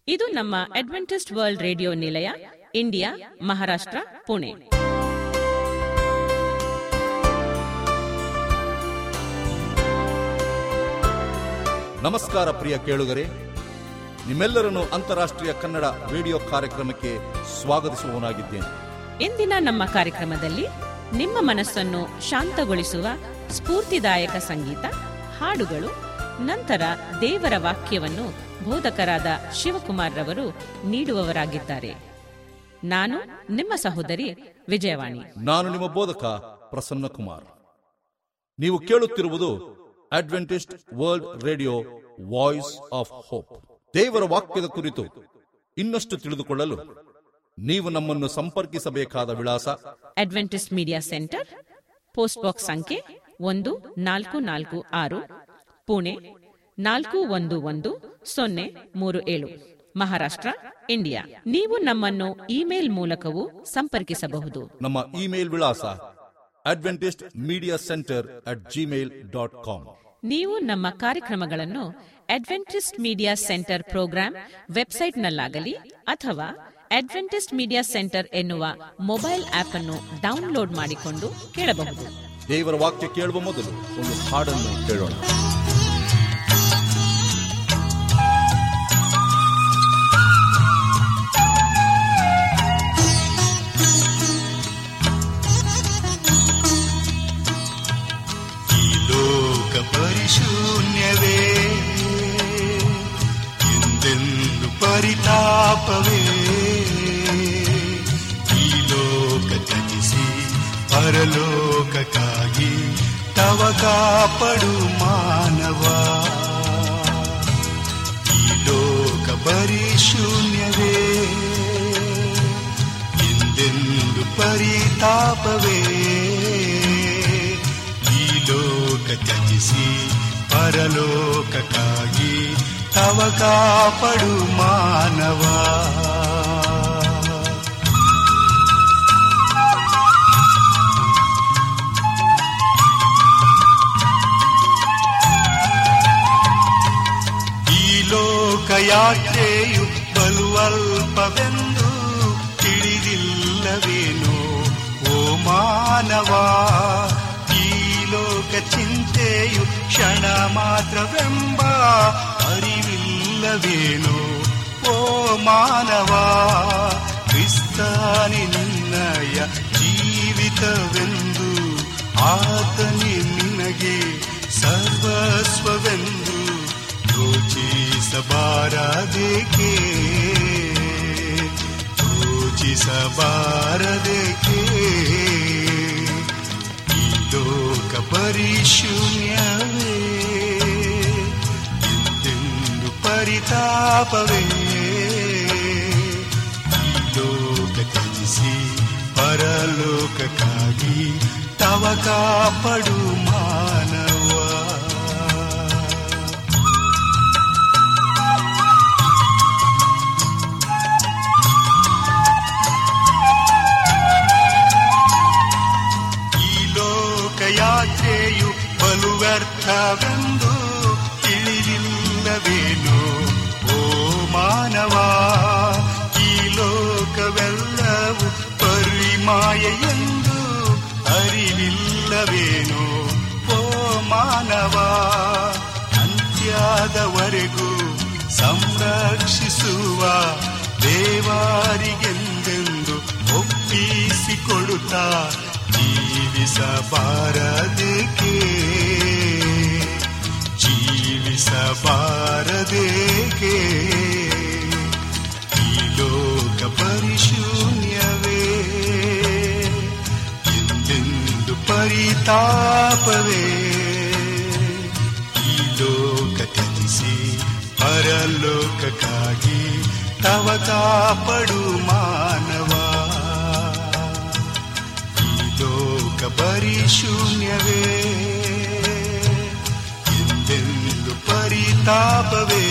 ಇದು ನಮ್ಮ Adventist World Radio ನಿಲಯ ಇಂಡಿಯಾ ಮಹಾರಾಷ್ಟ್ರ ಪುಣೆ ನಮಸ್ಕಾರ ಪ್ರಿಯ ಕೇಳುಗರೆ ನಿಮ್ಮೆಲ್ಲರನ್ನು ಅಂತಾರಾಷ್ಟ್ರೀಯ ಕನ್ನಡ ರೇಡಿಯೋ ಕಾರ್ಯಕ್ರಮಕ್ಕೆ ಸ್ವಾಗತಿಸುವವನಾಗಿದ್ದೇನೆ ಇಂದಿನ ನಮ್ಮ ಕಾರ್ಯಕ್ರಮದಲ್ಲಿ ನಿಮ್ಮ ಮನಸ್ಸನ್ನು ಶಾಂತಗೊಳಿಸುವ ಸ್ಫೂರ್ತಿದಾಯಕ ಸಂಗೀತ ಹಾಡುಗಳು ನಂತರ ದೇವರ ವಾಕ್ಯವನ್ನು ಬೋಧಕರಾದ ಶಿವಕುಮಾರ್ ರವರು ನೀಡುವವರಾಗಿದ್ದಾರೆ ನಾನು ನಿಮ್ಮ ಸಹೋದರಿ ವಿಜಯವಾಣಿ ನಾನು ನಿಮ್ಮ ಬೋಧಕ ಪ್ರಸನ್ನ ಕುಮಾರ್ ನೀವು ಕೇಳುತ್ತಿರುವುದು Adventist World Radio Voice of Hope ದೇವರ ವಾಕ್ಯದ ಕುರಿತು ಇನ್ನಷ್ಟು ತಿಳಿದುಕೊಳ್ಳಲು ನೀವು ನಮ್ಮನ್ನು ಸಂಪರ್ಕಿಸಬೇಕಾದ ವಿಳಾಸ Adventist Media Centre post box ಸಂಖ್ಯೆ ಒಂದು ನಾಲ್ಕು ನಾಲ್ಕು ಆರು ಪುಣೆ ನಾಲ್ಕು ಒಂದು ಒಂದು ಸೊನ್ನೆ ಮೂರು ಏಳು ಮಹಾರಾಷ್ಟ್ರ ಇಂಡಿಯಾ ನೀವು ನಮ್ಮನ್ನು ಇಮೇಲ್ ಮೂಲಕವೂ ಸಂಪರ್ಕಿಸಬಹುದು ನಮ್ಮ ಇಮೇಲ್ ವಿಳಾಸ Adventist Media Centre at Gmail dot com ನೀವು ನಮ್ಮ ಕಾರ್ಯಕ್ರಮಗಳನ್ನು ಅಡ್ವೆಂಟಿಸ್ಟ್ ಮೀಡಿಯಾ ಸೆಂಟರ್ ಪ್ರೋಗ್ರಾಂ ವೆಬ್ಸೈಟ್ನಲ್ಲಾಗಲಿ ಅಥವಾ ಅಡ್ವೆಂಟಿಸ್ಟ್ ಮೀಡಿಯಾ ಸೆಂಟರ್ ಎನ್ನುವ ಮೊಬೈಲ್ ಆಪ್ ಅನ್ನು ಡೌನ್ಲೋಡ್ ಮಾಡಿಕೊಂಡು ಕೇಳಬಹುದು ದೇವರ ವಾಕ್ಯ ಕೇಳುವ ಮೊದಲು ಒಂದು ಹಾಡನ್ನು ಕೇಳೋಣ ಈ ಲೋಕ ಪರಿಶೂನ್ಯವೇ ಎಂದೆಂದು ಪರಿತಾಪವೇ ಈ ಲೋಕ ತ್ಯಜಿಸಿ ಪರಲೋಕಕ್ಕಾಗಿ ತವ ಕಾಪಡು ಮಾನವ ಈ ಲೋಕ ಪರಿಶೂನ್ಯವೇ ಎಂದೆಂದು ಪರಿತಾಪವೇ ಈ ಲೋಕ ತ್ಯಜಿಸಿ ಪರಲೋಕಕ್ಕಾಗಿ ತವ ಕಾಪಡು ಮಾನವ ಈ ಲೋಕಯಾತ್ರೆಯು ಬಲುವಲ್ಪವೆಂದು ತಿಳಿದಿಲ್ಲವೇನೋ ಓ ಮಾನವ ಈ ಲೋಕ ಚಿಂತೆಯು ಕ್ಷಣ ಮಾತ್ರವೆಂಬ ಅರಿವಿಲ್ಲವೇನೋ ಓ ಮಾನವ ಕ್ರಿಸ್ತಾನಿ ನಿನ್ನಯ ಜೀವಿತವೆಂದು ಆತನಿ ನಿನಗೆ ಸರ್ವಸ್ವವೆಂದು ಯೋಚಿಸಬಾರದೇಕೆ ಯೋಚಿಸಬಾರದೇಕೆ ಈ ಲೋಕ ಪರಿಶೂನ್ಯವೇ ಎಂದೆಂದು ಪರಿತಾಪವೇ ಈ ಲೋಕ ತ್ಯಜಿಸಿ ಪರಲೋಕಕ್ಕಾಗಿ ತವ ಕಾಪಡು ಮಾನವ ಈ ಲೋಕಯಾತ್ರೆಯು ಬಲು ವ್ಯರ್ಥವೆಂದು ತಿಳಿದಿಲ್ಲವೇನೋ ಓ ಮಾನವ ಈ ಲೋಕವೆಲ್ಲವೂ ಪರಿಮಾಯ ಎಂದು ಅರಿವಿಲ್ಲವೇನೋ ಓ ಮಾನವ ಅಂತ್ಯದವರೆಗೂ ಸಂರಕ್ಷಿಸುವ ದೇವಾರಿಗೆಂದೆಂದು ಒಪ್ಪಿಸಿಕೊಡುತ್ತಾ ಜೀವಿಸಬಾರದೇಕೆ ಜೀವಿಸಬಾರದೇಕೆ ಈ ಲೋಕ ಪರಿಶೂನ್ಯವೇ ಎಂದೆಂದು ಪರಿತಾಪವೇ ಈ ಲೋಕ ತ್ಯಜಿಸಿ ಪರಲೋಕಕ್ಕಾಗಿ ತವ ಕಾಪಡು ಮಾನವ ಈ ಲೋಕ ಪರಿಶೂನ್ಯವೇ ಎಂದೆಂದು ಪರಿತಾಪವೇ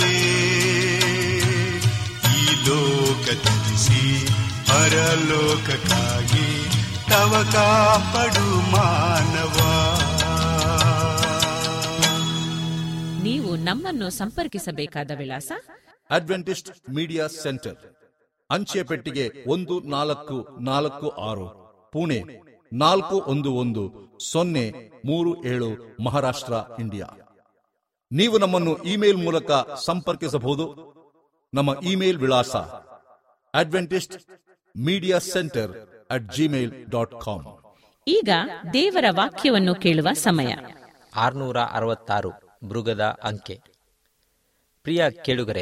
ಈ ಲೋಕ ತ್ಯಜಿಸಿ ಪರಲೋಕಕ್ಕಾಗಿ ತವ ಕಾಪಡು ಮಾನವ ನೀವು ನಮ್ಮನ್ನು ಸಂಪರ್ಕಿಸಬೇಕಾದ ವಿಳಾಸ ಅಡ್ವೆಂಟಿಸ್ಟ್ ಮೀಡಿಯಾ ಸೆಂಟರ್ ಅಂಚೆ ಪೆಟ್ಟಿಗೆ ಒಂದು ನಾಲ್ಕು ನಾಲ್ಕು ಆರು ಪುಣೆ ನಾಲ್ಕು ಒಂದು ಒಂದು ಸೊನ್ನೆ ಮೂರು ಏಳು ಮಹಾರಾಷ್ಟ್ರ ಇಂಡಿಯಾ ನೀವು ನಮ್ಮನ್ನು ಇಮೇಲ್ ಮೂಲಕ ಸಂಪರ್ಕಿಸಬಹುದು ನಮ್ಮ ಇಮೇಲ್ ವಿಳಾಸ Adventist Media Centre at Gmail dot com ಈಗ ದೇವರ ವಾಕ್ಯವನ್ನು ಕೇಳುವ ಸಮಯ ಆರುನೂರ ಅರವತ್ತಾರು ಮೃಗದ ಅಂಕೆ ಪ್ರಿಯ ಕೇಳುಗರೆ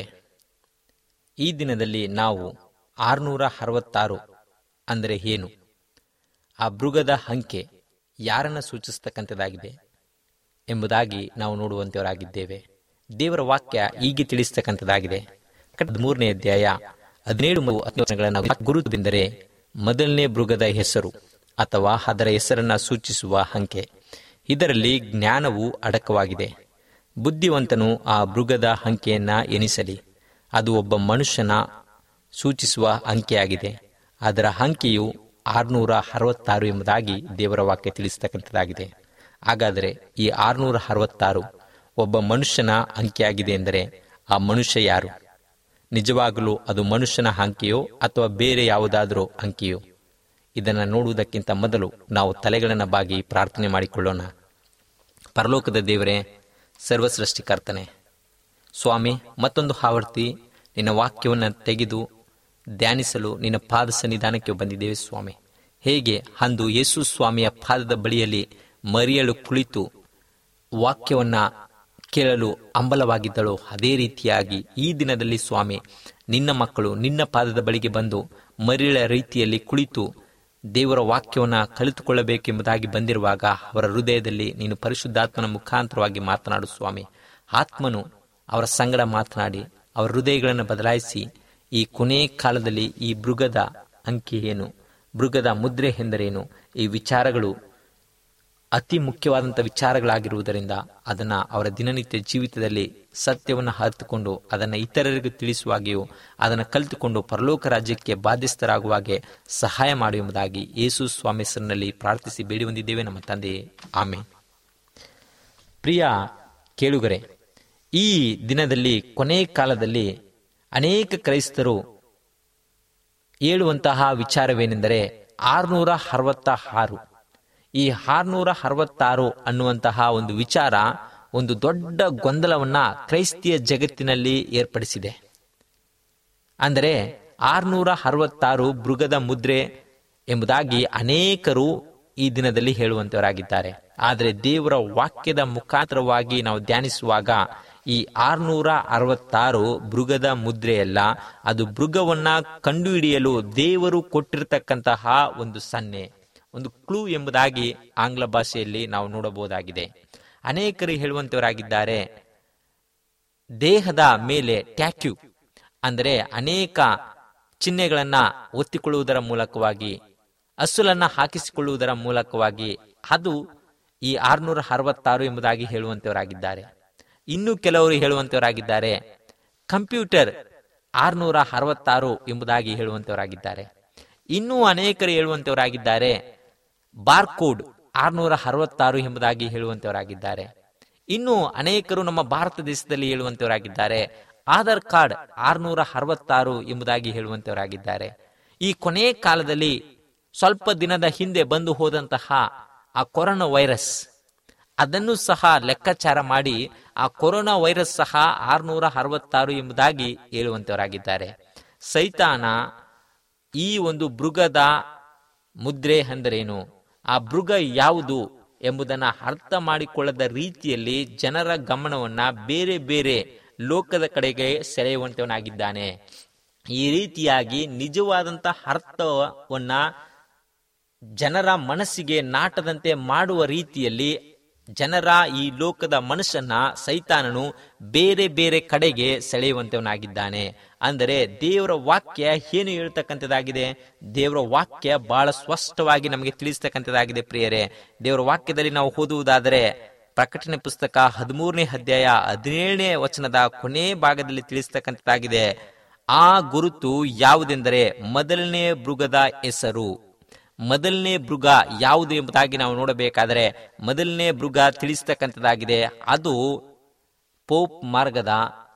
ಈ ದಿನದಲ್ಲಿ ನಾವು ಆರುನೂರ ಅರವತ್ತಾರು ಅಂದರೆ ಏನು ಆ ಮೃಗದ ಅಂಕೆ ಯಾರನ್ನು ಸೂಚಿಸ್ತಕ್ಕಂಥದ್ದಾಗಿದೆ ಎಂಬುದಾಗಿ ನಾವು ನೋಡುವಂತವರಾಗಿದ್ದೇವೆ ದೇವರ ವಾಕ್ಯ ಹೀಗೆ ತಿಳಿಸ್ತಕ್ಕಂಥದ್ದಾಗಿದೆ ಮೂರನೇ ಅಧ್ಯಾಯ ಹದಿನೇಳು ಮತ್ತು ಹತ್ತನೇ ವಚನಗಳನ್ನು ಗುರುತೆಂದರೆ ಮೊದಲನೇ ಮೃಗದ ಹೆಸರು ಅಥವಾ ಅದರ ಹೆಸರನ್ನ ಸೂಚಿಸುವ ಅಂಕೆ ಇದರಲ್ಲಿ ಜ್ಞಾನವು ಅಡಕವಾಗಿದೆ ಬುದ್ಧಿವಂತನು ಆ ಮೃಗದ ಅಂಕೆಯನ್ನ ಎನಿಸಲಿ ಅದು ಒಬ್ಬ ಮನುಷ್ಯನ ಸೂಚಿಸುವ ಅಂಕೆಯಾಗಿದೆ ಅದರ ಅಂಕೆಯು ಆರುನೂರ ಅರವತ್ತಾರು ಎಂಬುದಾಗಿ ದೇವರ ವಾಕ್ಯ ತಿಳಿಸ್ತಕ್ಕಂಥದ್ದಾಗಿದೆ ಹಾಗಾದರೆ ಈ ಆರುನೂರ ಅರವತ್ತಾರು ಒಬ್ಬ ಮನುಷ್ಯನ ಅಂಕೆಯಾಗಿದೆ ಎಂದರೆ ಆ ಮನುಷ್ಯ ಯಾರು ನಿಜವಾಗಲೂ ಅದು ಮನುಷ್ಯನ ಅಂಕೆಯೋ ಅಥವಾ ಬೇರೆ ಯಾವುದಾದರೂ ಅಂಕೆಯೋ ಇದನ್ನು ನೋಡುವುದಕ್ಕಿಂತ ಮೊದಲು ನಾವು ತಲೆಗಳನ್ನು ಬಾಗಿ ಪ್ರಾರ್ಥನೆ ಮಾಡಿಕೊಳ್ಳೋಣ ಪರಲೋಕದ ದೇವರೇ ಸರ್ವಸೃಷ್ಟಿಕರ್ತನೆ ಸ್ವಾಮಿ ಮತ್ತೊಂದು ಆವರ್ತಿ ನಿನ್ನ ವಾಕ್ಯವನ್ನು ತೆಗೆದು ಧ್ಯಾನಿಸಲು ನಿನ್ನ ಪಾದ ಸನ್ನಿಧಾನಕ್ಕೆ ಬಂದಿದ್ದೇವೆ ಸ್ವಾಮಿ ಹೇಗೆ ಅಂದು ಯೇಸು ಸ್ವಾಮಿಯ ಪಾದದ ಬಳಿಯಲ್ಲಿ ಮರಿಯಳು ಕುಳಿತು ವಾಕ್ಯವನ್ನ ಕೇಳಲು ಅಂಬಲವಾಗಿದ್ದಳು ಅದೇ ರೀತಿಯಾಗಿ ಈ ದಿನದಲ್ಲಿ ಸ್ವಾಮಿ ನಿನ್ನ ಮಕ್ಕಳು ನಿನ್ನ ಪಾದದ ಬಳಿಗೆ ಬಂದು ಮರಿಯಳ ರೀತಿಯಲ್ಲಿ ಕುಳಿತು ದೇವರ ವಾಕ್ಯವನ್ನು ಕಲಿತುಕೊಳ್ಳಬೇಕೆಂಬುದಾಗಿ ಬಂದಿರುವಾಗ ಅವರ ಹೃದಯದಲ್ಲಿ ನೀನು ಪರಿಶುದ್ಧಾತ್ಮನ ಮುಖಾಂತರವಾಗಿ ಮಾತನಾಡು ಸ್ವಾಮಿ ಆತ್ಮನು ಅವರ ಸಂಗಡ ಮಾತನಾಡಿ ಅವರ ಹೃದಯಗಳನ್ನು ಬದಲಾಯಿಸಿ ಈ ಕೊನೆ ಕಾಲದಲ್ಲಿ ಈ ಮೃಗದ ಅಂಕಿ ಏನು ಮೃಗದ ಮುದ್ರೆ ಎಂದರೇನು ಈ ವಿಚಾರಗಳು ಅತಿ ಮುಖ್ಯವಾದಂಥ ವಿಚಾರಗಳಾಗಿರುವುದರಿಂದ ಅದನ್ನ ಅವರ ದಿನನಿತ್ಯ ಜೀವಿತದಲ್ಲಿ ಸತ್ಯವನ್ನು ಅರಿತುಕೊಂಡು ಅದನ್ನು ಇತರರಿಗೂ ತಿಳಿಸುವಾಗಿಯೂ ಅದನ್ನು ಕಲಿತುಕೊಂಡು ಪರಲೋಕ ರಾಜ್ಯಕ್ಕೆ ಬಾಧ್ಯಸ್ಥರಾಗುವಾಗೆ ಸಹಾಯ ಮಾಡಿ ಎಂಬುದಾಗಿ ಯೇಸು ಸ್ವಾಮಿ ಹೆಸರಿನಲ್ಲಿ ಪ್ರಾರ್ಥಿಸಿ ಬೇಡಿ ಹೊಂದಿದ್ದೇವೆ ನಮ್ಮ ತಂದೆಯೇ ಆಮೆ ಪ್ರಿಯ ಕೇಳುಗರೆ ಈ ದಿನದಲ್ಲಿ ಕೊನೆ ಕಾಲದಲ್ಲಿ ಅನೇಕ ಕ್ರೈಸ್ತರು ಹೇಳುವಂತಹ ವಿಚಾರವೇನೆಂದರೆ ಆರುನೂರ ಅರವತ್ತ ಆರು ಈ ಆರ್ನೂರ ಅರವತ್ತಾರು ಅನ್ನುವಂತಹ ಒಂದು ವಿಚಾರ ಒಂದು ದೊಡ್ಡ ಗೊಂದಲವನ್ನ ಕ್ರೈಸ್ತಿಯ ಜಗತ್ತಿನಲ್ಲಿ ಏರ್ಪಡಿಸಿದೆ ಅಂದರೆ ಆರ್ನೂರ ಅರವತ್ತಾರು ಮೃಗದ ಮುದ್ರೆ ಎಂಬುದಾಗಿ ಅನೇಕರು ಈ ದಿನದಲ್ಲಿ ಹೇಳುವಂತವರಾಗಿದ್ದಾರೆ ಆದರೆ ದೇವರ ವಾಕ್ಯದ ಮುಖಾಂತರವಾಗಿ ನಾವು ಧ್ಯಾನಿಸುವಾಗ ಈ ಆರ್ನೂರ ಅರವತ್ತಾರು ಮೃಗದ ಮುದ್ರೆಯಲ್ಲ ಅದು ಮೃಗವನ್ನ ಕಂಡುಹಿಡಿಯಲು ದೇವರು ಕೊಟ್ಟಿರತಕ್ಕಂತಹ ಒಂದು ಸನ್ನೆ ಒಂದು ಕ್ಲೂ ಎಂಬುದಾಗಿ ಆಂಗ್ಲ ಭಾಷೆಯಲ್ಲಿ ನಾವು ನೋಡಬಹುದಾಗಿದೆ ಅನೇಕರು ಹೇಳುವಂತವರಾಗಿದ್ದಾರೆ ದೇಹದ ಮೇಲೆ ಟ್ಯಾಕ್ಯೂ ಅಂದರೆ ಅನೇಕ ಚಿಹ್ನೆಗಳನ್ನ ಒತ್ತಿಕೊಳ್ಳುವುದರ ಮೂಲಕವಾಗಿ ಅಸುಲನ್ನ ಹಾಕಿಸಿಕೊಳ್ಳುವುದರ ಮೂಲಕವಾಗಿ ಅದು ಈ ಆರ್ನೂರ ಅರವತ್ತಾರು ಎಂಬುದಾಗಿ ಹೇಳುವಂತವರಾಗಿದ್ದಾರೆ ಇನ್ನು ಕೆಲವರು ಹೇಳುವಂತವರಾಗಿದ್ದಾರೆ ಕಂಪ್ಯೂಟರ್ ಆರ್ನೂರ ಅರವತ್ತಾರು ಎಂಬುದಾಗಿ ಹೇಳುವಂತವರಾಗಿದ್ದಾರೆ ಇನ್ನೂ ಅನೇಕರು ಹೇಳುವಂತವರಾಗಿದ್ದಾರೆ ಬಾರ್ಕೋಡ್ ಆರ್ನೂರ ಅರವತ್ತಾರು ಎಂಬುದಾಗಿ ಹೇಳುವಂತವರಾಗಿದ್ದಾರೆ ಇನ್ನು ಅನೇಕರು ನಮ್ಮ ಭಾರತ ದೇಶದಲ್ಲಿ ಹೇಳುವಂತವರಾಗಿದ್ದಾರೆ ಆಧಾರ್ ಕಾರ್ಡ್ ಆರ್ನೂರ ಅರವತ್ತಾರು ಎಂಬುದಾಗಿ ಹೇಳುವಂತವರಾಗಿದ್ದಾರೆ ಈ ಕೊನೆ ಕಾಲದಲ್ಲಿ ಸ್ವಲ್ಪ ದಿನದ ಹಿಂದೆ ಬಂದು ಹೋದಂತಹ ಆ ಕೊರೋನಾ ವೈರಸ್ ಅದನ್ನು ಸಹ ಲೆಕ್ಕಾಚಾರ ಮಾಡಿ ಆ ಕೊರೋನಾ ವೈರಸ್ ಸಹ ಆರ್ನೂರ ಅರವತ್ತಾರು ಎಂಬುದಾಗಿ ಹೇಳುವಂತವರಾಗಿದ್ದಾರೆ ಸೈತಾನ ಈ ಒಂದು ಮೃಗದ ಮುದ್ರೆ ಅಂದರೇನು ಆ ಮೃಗ ಯಾವುದು ಎಂಬುದನ್ನ ಅರ್ಥ ಮಾಡಿಕೊಳ್ಳದ ರೀತಿಯಲ್ಲಿ ಜನರ ಗಮನವನ್ನ ಬೇರೆ ಬೇರೆ ಲೋಕದ ಕಡೆಗೆ ಸೆಳೆಯುವಂತವನಾಗಿದ್ದಾನೆ ಈ ರೀತಿಯಾಗಿ ನಿಜವಾದಂತ ಅರ್ಥವನ್ನ ಜನರ ಮನಸ್ಸಿಗೆ ನಾಟದಂತೆ ಮಾಡುವ ರೀತಿಯಲ್ಲಿ ಜನರ ಈ ಲೋಕದ ಮನುಷ್ಯನ ಸೈತಾನನು ಬೇರೆ ಬೇರೆ ಕಡೆಗೆ ಸೆಳೆಯುವಂತವನಾಗಿದ್ದಾನೆ ಅಂದರೆ ದೇವರ ವಾಕ್ಯ ಏನು ಹೇಳ್ತಕ್ಕಂಥದ್ದಾಗಿದೆ ದೇವರ ವಾಕ್ಯ ಬಹಳ ಸ್ಪಷ್ಟವಾಗಿ ನಮಗೆ ತಿಳಿಸ್ತಕ್ಕಂಥದ್ದಾಗಿದೆ ಪ್ರಿಯರೇ ದೇವರ ವಾಕ್ಯದಲ್ಲಿ ನಾವು ಓದುವುದಾದರೆ ಪ್ರಕಟಣೆ ಪುಸ್ತಕ ಹದಿಮೂರನೇ ಅಧ್ಯಾಯ ಹದಿನೇಳನೇ ವಚನದ ಕೊನೆ ಭಾಗದಲ್ಲಿ ತಿಳಿಸ್ತಕ್ಕಂಥದ್ದಾಗಿದೆ ಆ ಗುರುತು ಯಾವುದೆಂದರೆ ಮೊದಲನೇ ಮೃಗದ ಹೆಸರು ಮೊದಲನೇ ಮೃಗ ಯಾವುದು ಎಂಬುದಾಗಿ ನಾವು ನೋಡಬೇಕಾದರೆ ಮೊದಲನೇ ಮೃಗ ತಿಳಿಸ್ತಕ್ಕಂಥದ್ದಾಗಿದೆ ಅದು ಪೋಪ್ ಮಾರ್ಗದ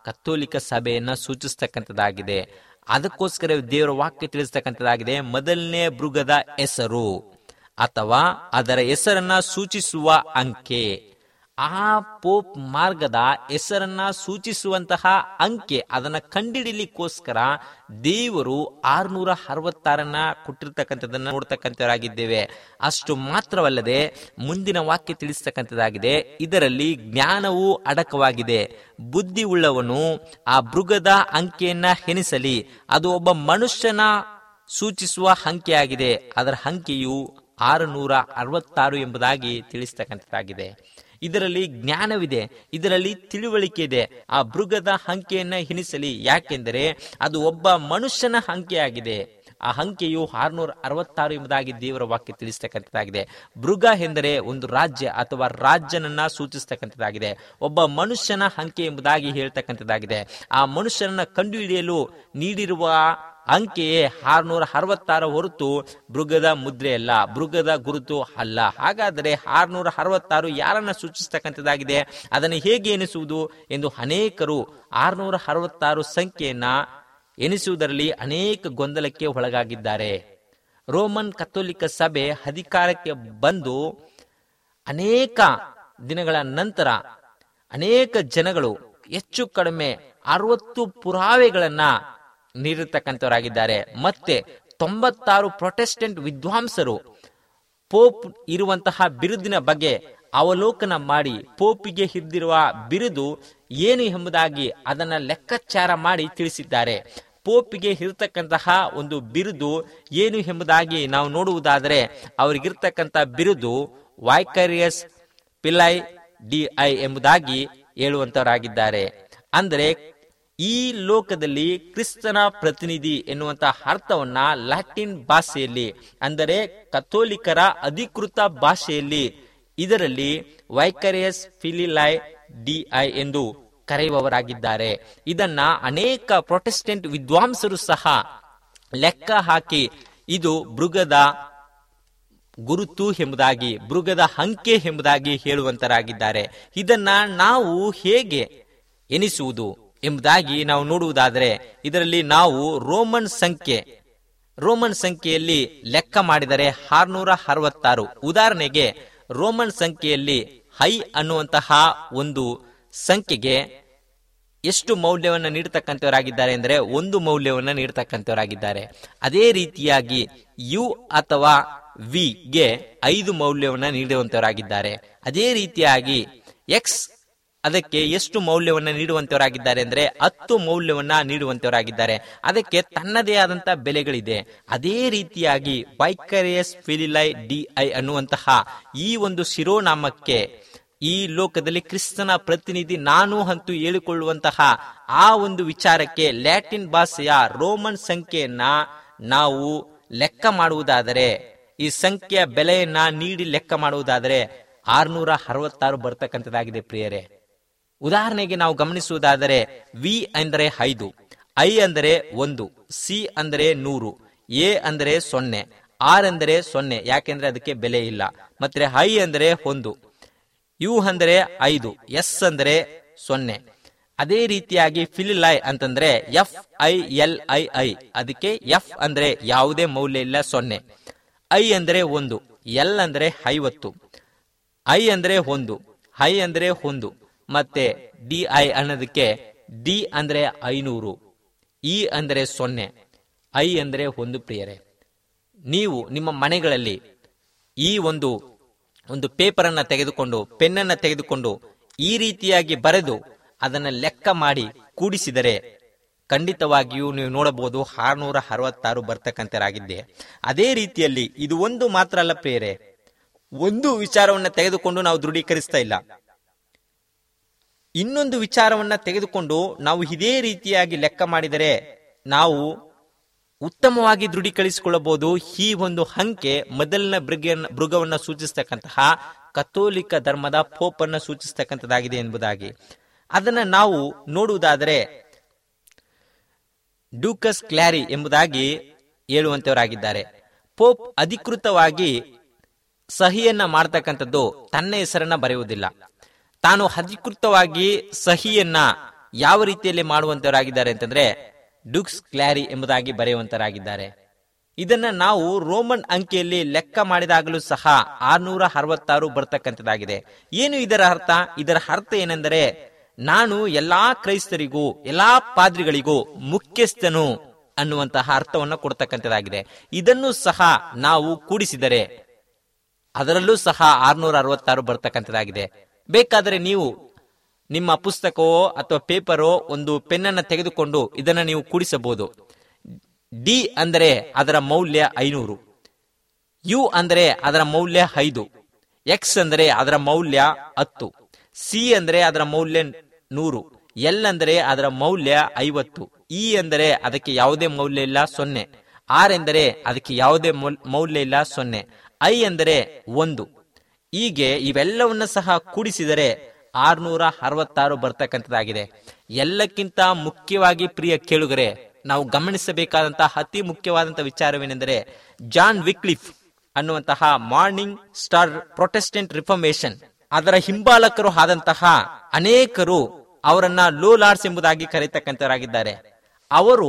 ಕತ್ತೋಲಿಕ ಸಭೆಯನ್ನ ಸೂಚಿಸ್ತಕ್ಕಂಥದ್ದಾಗಿದೆ ಅದಕ್ಕೋಸ್ಕರ ದೇವರ ವಾಕ್ಯ ತಿಳಿಸ್ತಕ್ಕಂಥದ್ದಾಗಿದೆ ಮೊದಲನೇ ಮೃಗದ ಹೆಸರು ಅಥವಾ ಅದರ ಹೆಸರನ್ನ ಸೂಚಿಸುವ ಅಂಕೆ ಆ ಪೋಪ್ ಮಾರ್ಗದ ಹೆಸರನ್ನ ಸೂಚಿಸುವಂತಹ ಅಂಕೆ ಅದನ್ನ ಕಂಡಿಡಿಲಿಕ್ಕೋಸ್ಕರ ದೇವರು ಆರ್ನೂರ ಅರವತ್ತಾರನ್ನ ಕೊಟ್ಟಿರ್ತಕ್ಕಂಥದ್ದನ್ನ ನೋಡ್ತಕ್ಕಂಥವರಾಗಿದ್ದೇವೆ ಅಷ್ಟು ಮಾತ್ರವಲ್ಲದೆ ಮುಂದಿನ ವಾಕ್ಯ ತಿಳಿಸ್ತಕ್ಕಂಥದ್ದಾಗಿದೆ ಇದರಲ್ಲಿ ಜ್ಞಾನವು ಅಡಕವಾಗಿದೆ ಬುದ್ಧಿ ಉಳ್ಳವನು ಆ ಮೃಗದ ಅಂಕೆಯನ್ನ ಎನಿಸಲಿ ಅದು ಒಬ್ಬ ಮನುಷ್ಯನ ಸೂಚಿಸುವ ಅಂಕೆಯಾಗಿದೆ ಅದರ ಅಂಕೆಯು ಆರುನೂರ ಅರವತ್ತಾರು ಎಂಬುದಾಗಿ ತಿಳಿಸ್ತಕ್ಕಂಥದ್ದಾಗಿದೆ ಇದರಲ್ಲಿ ಜ್ಞಾನವಿದೆ ಇದರಲ್ಲಿ ತಿಳುವಳಿಕೆ ಇದೆ ಆ ಮೃಗದ ಅಂಕೆಯನ್ನ ಎನಿಸಲಿ ಯಾಕೆಂದರೆ ಅದು ಒಬ್ಬ ಮನುಷ್ಯನ ಅಂಕೆಯಾಗಿದೆ ಆ ಅಂಕೆಯು ಆರ್ನೂರ ಅರವತ್ತಾರು ಎಂಬುದಾಗಿ ದೇವರ ವಾಕ್ಯ ತಿಳಿಸ್ತಕ್ಕಂಥದ್ದಾಗಿದೆ ಮೃಗ ಎಂದರೆ ಒಂದು ರಾಜ್ಯ ಅಥವಾ ರಾಜ್ಯನನ್ನ ಸೂಚಿಸ್ತಕ್ಕಂಥದ್ದಾಗಿದೆ ಒಬ್ಬ ಮನುಷ್ಯನ ಅಂಕೆ ಎಂಬುದಾಗಿ ಹೇಳ್ತಕ್ಕಂಥದ್ದಾಗಿದೆ ಆ ಮನುಷ್ಯನನ್ನ ಕಂಡುಹಿಡಿಯಲು ನೀಡಿರುವ ಅಂಕೆಯೇ ಆರ್ನೂರ ಅರವತ್ತಾರ ಹೊರತು ಮೃಗದ ಮುದ್ರೆ ಅಲ್ಲ ಮೃಗದ ಗುರುತು ಅಲ್ಲ ಹಾಗಾದರೆ ಆರ್ನೂರ ಅರವತ್ತಾರು ಯಾರನ್ನ ಸೂಚಿಸ್ತಕ್ಕಂಥದ್ದಾಗಿದೆ ಅದನ್ನು ಹೇಗೆ ಎನಿಸುವುದು ಎಂದು ಅನೇಕರು ಆರ್ನೂರ ಅರವತ್ತಾರು ಸಂಖ್ಯೆಯನ್ನ ಎನಿಸುವುದರಲ್ಲಿ ಅನೇಕ ಗೊಂದಲಕ್ಕೆ ಒಳಗಾಗಿದ್ದಾರೆ ರೋಮನ್ ಕಥೋಲಿಕ ಸಭೆ ಅಧಿಕಾರಕ್ಕೆ ಬಂದು ಅನೇಕ ದಿನಗಳ ನಂತರ ಅನೇಕ ಜನಗಳು ಹೆಚ್ಚು ಕಡಿಮೆ ಅರವತ್ತು ಪುರಾವೆಗಳನ್ನ ನೀಡಿರ್ತಕ್ಕಂಥವರಾಗಿದ್ದಾರೆ ಮತ್ತೆ ತೊಂಬತ್ತಾರು ಪ್ರೊಟೆಸ್ಟೆಂಟ್ ವಿದ್ವಾಂಸರು ಪೋಪ್ ಇರುವಂತಹ ಬಿರುದಿನ ಬಗ್ಗೆ ಅವಲೋಕನ ಮಾಡಿ ಪೋಪಿಗೆ ಹಿಡಿದಿರುವ ಬಿರುದು ಏನು ಎಂಬುದಾಗಿ ಅದನ್ನ ಲೆಕ್ಕಾಚಾರ ಮಾಡಿ ತಿಳಿಸಿದ್ದಾರೆ ಪೋಪಿಗೆ ಇರತಕ್ಕಂತಹ ಒಂದು ಬಿರುದು ಏನು ಎಂಬುದಾಗಿ ನಾವು ನೋಡುವುದಾದರೆ ಅವರಿಗಿರ್ತಕ್ಕಂಥ ಬಿರುದು ವೈಕರಿಯಸ್ ಪಿಲೈ ಡಿ ಐ ಎಂಬುದಾಗಿ ಹೇಳುವಂತವರಾಗಿದ್ದಾರೆ ಅಂದರೆ ಈ ಲೋಕದಲ್ಲಿ ಕ್ರಿಸ್ತನ ಪ್ರತಿನಿಧಿ ಎನ್ನುವಂತಹ ಅರ್ಥವನ್ನ ಲ್ಯಾಟಿನ್ ಭಾಷೆಯಲ್ಲಿ ಅಂದರೆ ಕಥೋಲಿಕರ ಅಧಿಕೃತ ಭಾಷೆಯಲ್ಲಿ ಇದರಲ್ಲಿ ವೈಕರಿಯಸ್ ಫಿಲಿಲೈ ಡಿ ಐ ಎಂದು ಕರೆಯುವವರಾಗಿದ್ದಾರೆ ಇದನ್ನ ಅನೇಕ ಪ್ರೊಟೆಸ್ಟೆಂಟ್ ವಿದ್ವಾಂಸರು ಸಹ ಲೆಕ್ಕ ಹಾಕಿ ಇದು ಮೃಗದ ಗುರುತು ಎಂಬುದಾಗಿ ಮೃಗದ ಅಂಕೆ ಎಂಬುದಾಗಿ ಹೇಳುವಂತರಾಗಿದ್ದಾರೆ ಇದನ್ನ ನಾವು ಹೇಗೆ ಎನಿಸುವುದು ಎಂಬುದಾಗಿ ನಾವು ನೋಡುವುದಾದರೆ ಇದರಲ್ಲಿ ನಾವು ರೋಮನ್ ಸಂಖ್ಯೆ ರೋಮನ್ ಸಂಖ್ಯೆಯಲ್ಲಿ ಲೆಕ್ಕ ಮಾಡಿದರೆ ಆರ್ನೂರ ಅರವತ್ತಾರು ಉದಾಹರಣೆಗೆ ರೋಮನ್ ಸಂಖ್ಯೆಯಲ್ಲಿ ಹೈ ಅನ್ನುವಂತಹ ಒಂದು ಸಂಖ್ಯೆಗೆ ಎಷ್ಟು ಮೌಲ್ಯವನ್ನು ನೀಡತಕ್ಕಂಥವರಾಗಿದ್ದಾರೆ ಅಂದರೆ ಒಂದು ಮೌಲ್ಯವನ್ನು ನೀಡತಕ್ಕಂಥವರಾಗಿದ್ದಾರೆ ಅದೇ ರೀತಿಯಾಗಿ ಯು ಅಥವಾ ವಿ ಗೆ ಐದು ಮೌಲ್ಯವನ್ನು ನೀಡುವಂತವರಾಗಿದ್ದಾರೆ ಅದೇ ರೀತಿಯಾಗಿ ಎಕ್ಸ್ ಅದಕ್ಕೆ ಎಷ್ಟು ಮೌಲ್ಯವನ್ನು ನೀಡುವಂತವರಾಗಿದ್ದಾರೆ ಅಂದ್ರೆ ಹತ್ತು ಮೌಲ್ಯವನ್ನ ನೀಡುವಂತವರಾಗಿದ್ದಾರೆ ಅದಕ್ಕೆ ತನ್ನದೇ ಆದಂತ ಬೆಲೆಗಳಿದೆ ಅದೇ ರೀತಿಯಾಗಿ ವೈಕರಿಯಸ್ ಫಿಲಿಲೈ ಡಿ ಐ ಅನ್ನುವಂತಹ ಈ ಒಂದು ಶಿರೋನಾಮಕ್ಕೆ ಈ ಲೋಕದಲ್ಲಿ ಕ್ರಿಸ್ತನ ಪ್ರತಿನಿಧಿ ನಾನು ಅಂತೂ ಹೇಳಿಕೊಳ್ಳುವಂತಹ ಆ ಒಂದು ವಿಚಾರಕ್ಕೆ ಲ್ಯಾಟಿನ್ ಭಾಷೆಯ ರೋಮನ್ ಸಂಖ್ಯೆಯನ್ನ ನಾವು ಲೆಕ್ಕ ಮಾಡುವುದಾದರೆ ಈ ಸಂಖ್ಯೆಯ ಬೆಲೆಯನ್ನ ನೀಡಿ ಲೆಕ್ಕ ಮಾಡುವುದಾದರೆ ಆರ್ನೂರ ಅರವತ್ತಾರು ಬರ್ತಕ್ಕಂಥದ್ದಾಗಿದೆ ಪ್ರಿಯರೇ ಉದಾಹರಣೆಗೆ ನಾವು ಗಮನಿಸುವುದಾದರೆ ವಿ ಅಂದರೆ ಐದು ಐ ಅಂದರೆ ಒಂದು ಸಿ ಅಂದರೆ ನೂರು ಎ ಅಂದರೆ ಸೊನ್ನೆ ಆರ್ ಅಂದರೆ ಸೊನ್ನೆ ಯಾಕೆಂದ್ರೆ ಅದಕ್ಕೆ ಬೆಲೆ ಇಲ್ಲ ಮತ್ತೆ ಐ ಅಂದರೆ ಒಂದು ಯು ಅಂದರೆ ಐದು ಎಸ್ ಅಂದರೆ ಸೊನ್ನೆ ಅದೇ ರೀತಿಯಾಗಿ ಫಿಲಿಲೈ ಅಂತಂದ್ರೆ F I L I I ಅದಕ್ಕೆ ಎಫ್ ಅಂದ್ರೆ ಯಾವುದೇ ಮೌಲ್ಯ ಇಲ್ಲ ಸೊನ್ನೆ ಐ ಅಂದರೆ ಒಂದು ಎಲ್ ಅಂದರೆ ಐವತ್ತು ಐ ಅಂದ್ರೆ ಒಂದು ಐ ಅಂದ್ರೆ ಒಂದು ಮತ್ತೆ ಡಿ ಐ ಅನ್ನೋದಕ್ಕೆ ಡಿ ಅಂದ್ರೆ ಐನೂರು ಇ ಅಂದ್ರೆ ಸೊನ್ನೆ ಐ ಅಂದ್ರೆ ಒಂದು ಪ್ರಿಯರೇ ನೀವು ನಿಮ್ಮ ಮನೆಗಳಲ್ಲಿ ಈ ಒಂದು ಒಂದು ಪೇಪರ್ ಅನ್ನ ತೆಗೆದುಕೊಂಡು ಪೆನ್ನನ್ನ ತೆಗೆದುಕೊಂಡು ಈ ರೀತಿಯಾಗಿ ಬರೆದು ಅದನ್ನ ಲೆಕ್ಕ ಮಾಡಿ ಕೂಡಿಸಿದರೆ ಖಂಡಿತವಾಗಿಯೂ ನೀವು ನೋಡಬಹುದು ಆರ್ನೂರ ಅರವತ್ತಾರು ಬರ್ತಕ್ಕಂಥರಾಗಿದ್ದೆ ಅದೇ ರೀತಿಯಲ್ಲಿ ಇದು ಒಂದು ಮಾತ್ರ ಅಲ್ಲ ಪ್ರಿಯರೇ ಒಂದು ವಿಚಾರವನ್ನ ತೆಗೆದುಕೊಂಡು ನಾವು ದೃಢೀಕರಿಸ್ತಾ ಇಲ್ಲ ಇನ್ನೊಂದು ವಿಚಾರವನ್ನ ತೆಗೆದುಕೊಂಡು ನಾವು ಇದೇ ರೀತಿಯಾಗಿ ಲೆಕ್ಕ ಮಾಡಿದರೆ ನಾವು ಉತ್ತಮವಾಗಿ ದೃಢೀಕರಿಸಿಕೊಳ್ಳಬಹುದು ಈ ಒಂದು ಅಂಕೆ ಮೊದಲನ ಮೃಗ ಮೃಗವನ್ನ ಸೂಚಿಸ್ತಕ್ಕಂತಹ ಕಥೋಲಿಕ ಧರ್ಮದ ಪೋಪ್ ಅನ್ನ ಸೂಚಿಸ್ತಕ್ಕಂಥದ್ದಾಗಿದೆ ಎಂಬುದಾಗಿ ಅದನ್ನ ನಾವು ನೋಡುವುದಾದರೆ ಡ್ಯೂಕಸ್ ಕ್ಲಾರಿ ಎಂಬುದಾಗಿ ಹೇಳುವಂತವರಾಗಿದ್ದಾರೆ ಪೋಪ್ ಅಧಿಕೃತವಾಗಿ ಸಹಿಯನ್ನ ಮಾಡ್ತಕ್ಕಂಥದ್ದು ತನ್ನ ಹೆಸರನ್ನ ಬರೆಯುವುದಿಲ್ಲ ತಾನು ಅಧಿಕೃತವಾಗಿ ಸಹಿಯನ್ನ ಯಾವ ರೀತಿಯಲ್ಲಿ ಮಾಡುವಂತವರಾಗಿದ್ದಾರೆ ಅಂತಂದ್ರೆ ಡುಕ್ಸ್ ಕ್ಲಾರಿ ಎಂಬುದಾಗಿ ಬರೆಯುವಂತರಾಗಿದ್ದಾರೆ ಇದನ್ನ ನಾವು ರೋಮನ್ ಅಂಕಿಯಲ್ಲಿ ಲೆಕ್ಕ ಮಾಡಿದಾಗಲೂ ಸಹ ಆರ್ನೂರ ಅರವತ್ತಾರು ಬರ್ತಕ್ಕಂಥದ್ದಾಗಿದೆ ಏನು ಇದರ ಅರ್ಥ ಇದರ ಅರ್ಥ ಏನೆಂದರೆ ನಾನು ಎಲ್ಲಾ ಕ್ರೈಸ್ತರಿಗೂ ಎಲ್ಲಾ ಪಾದ್ರಿಗಳಿಗೂ ಮುಖ್ಯಸ್ಥನು ಅನ್ನುವಂತಹ ಅರ್ಥವನ್ನು ಕೊಡ್ತಕ್ಕಂಥದ್ದಾಗಿದೆ ಇದನ್ನು ಸಹ ನಾವು ಕೂಡಿಸಿದರೆ ಅದರಲ್ಲೂ ಸಹ ಆರ್ನೂರ ಅರವತ್ತಾರು ಬರ್ತಕ್ಕಂಥದ್ದಾಗಿದೆ ಬೇಕಾದರೆ ನೀವು ನಿಮ್ಮ ಪುಸ್ತಕವೋ ಅಥವಾ ಪೇಪರೋ ಒಂದು ಪೆನ್ನನ್ನು ತೆಗೆದುಕೊಂಡು ಇದನ್ನು ನೀವು ಕೂಡಿಸಬಹುದು ಡಿ ಅಂದರೆ ಅದರ ಮೌಲ್ಯ ಐನೂರು ಯು ಅಂದರೆ ಅದರ ಮೌಲ್ಯ ಐದು ಎಕ್ಸ್ ಅಂದರೆ ಅದರ ಮೌಲ್ಯ ಹತ್ತು ಸಿ ಅಂದರೆ ಅದರ ಮೌಲ್ಯ ನೂರು ಎಲ್ ಅಂದರೆ ಅದರ ಮೌಲ್ಯ ಐವತ್ತು ಇ ಅಂದರೆ ಅದಕ್ಕೆ ಯಾವುದೇ ಮೌಲ್ಯ ಇಲ್ಲ ಸೊನ್ನೆ ಆರ್ ಎಂದರೆ ಅದಕ್ಕೆ ಯಾವುದೇ ಮೌಲ್- ಮೌಲ್ಯ ಇಲ್ಲ ಸೊನ್ನೆ ಐ ಎಂದರೆ ಒಂದು ಹೀಗೆ ಇವೆಲ್ಲವನ್ನ ಸಹ ಕೂಡಿಸಿದರೆ ಆರ್ನೂರ ಅರವತ್ತಾರು ಬರ್ತಕ್ಕಂಥದ್ದಾಗಿದೆ ಎಲ್ಲಕ್ಕಿಂತ ಮುಖ್ಯವಾಗಿ ಪ್ರಿಯ ಕೇಳುಗರೆ ನಾವು ಗಮನಿಸಬೇಕಾದಂತಹ ಅತಿ ಮುಖ್ಯವಾದಂತಹ ವಿಚಾರವೇನೆಂದರೆ ಜಾನ್ ವಿಕ್ಲಿಫ್ ಅನ್ನುವಂತಹ ಮಾರ್ನಿಂಗ್ ಸ್ಟಾರ್ ಪ್ರೊಟೆಸ್ಟೆಂಟ್ ರಿಫರ್ಮೇಶನ್ ಅದರ ಹಿಂಬಾಲಕರು ಆದಂತಹ ಅನೇಕರು ಅವರನ್ನ ಲೋ ಲಾರ್ಡ್ಸ್ ಎಂಬುದಾಗಿ ಕರೆಯತಕ್ಕಂಥವರಾಗಿದ್ದಾರೆ ಅವರು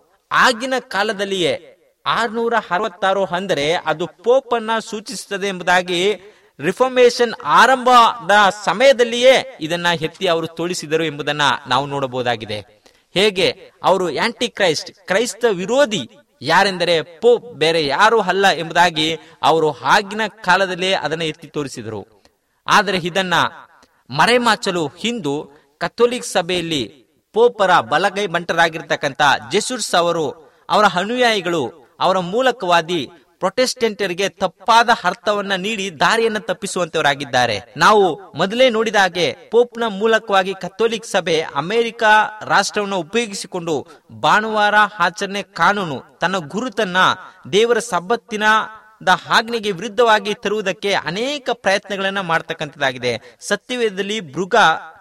ಆಗಿನ ಕಾಲದಲ್ಲಿಯೇ ಆರ್ನೂರ ಅರವತ್ತಾರು ಅಂದರೆ ಅದು ಪೋಪ್ ಅನ್ನ ಸೂಚಿಸುತ್ತದೆ ಎಂಬುದಾಗಿ ರಿಫರ್ಮೇಶನ್ ಆರಂಭದ ಸಮಯದಲ್ಲಿಯೇ ಇದನ್ನ ಎತ್ತಿ ಅವರು ತೋರಿಸಿದರು ಎಂಬುದನ್ನ ನಾವು ನೋಡಬಹುದಾಗಿದೆ ಹೇಗೆ ಅವರು ಆಂಟಿ ಕ್ರೈಸ್ಟ್ ಕ್ರೈಸ್ತ ವಿರೋಧಿ ಯಾರೆಂದರೆ ಪೋಪ್ ಬೇರೆ ಯಾರೂ ಅಲ್ಲ ಎಂಬುದಾಗಿ ಅವರು ಆಗಿನ ಕಾಲದಲ್ಲಿಯೇ ಅದನ್ನ ಎತ್ತಿ ತೋರಿಸಿದರು ಆದರೆ ಇದನ್ನ ಮರೆಮಾಚಲು ಹಿಂದು ಕಥೋಲಿಕ್ ಸಭೆಯಲ್ಲಿ ಪೋಪರ ಬಲಗೈ ಬಂಟರಾಗಿರ್ತಕ್ಕಂಥ ಜೆಸುರ್ಸ್ ಅವರು ಅವರ ಅನುಯಾಯಿಗಳು ಅವರ ಮೂಲಕವಾದಿ ಪ್ರೊಟೆಸ್ಟೆಂಟರಿಗೆ ತಪ್ಪಾದ ಅರ್ಥವನ್ನ ನೀಡಿ ದಾರಿಯನ್ನು ತಪ್ಪಿಸುವಂತವರಾಗಿದ್ದಾರೆ ನಾವು ಮೊದಲೇ ನೋಡಿದ ಹಾಗೆ ಪೋಪ್ನ ಮೂಲಕವಾಗಿ ಕಥೋಲಿಕ್ ಸಭೆ ಅಮೆರಿಕ ರಾಷ್ಟ್ರವನ್ನು ಉಪಯೋಗಿಸಿಕೊಂಡು ಭಾನುವಾರ ಆಚರಣೆ ಕಾನೂನು ತನ್ನ ಗುರುತನ್ನ ದೇವರ ಸಬ್ಬತ್ತಿನ ದ ಆಜ್ಞೆಗೆ ವಿರುದ್ಧವಾಗಿ ತರುವುದಕ್ಕೆ ಅನೇಕ ಪ್ರಯತ್ನಗಳನ್ನ ಮಾಡ್ತಕ್ಕಂಥದ್ದಾಗಿದೆ ಸತ್ಯವೇದದಲ್ಲಿ ಮೃಗ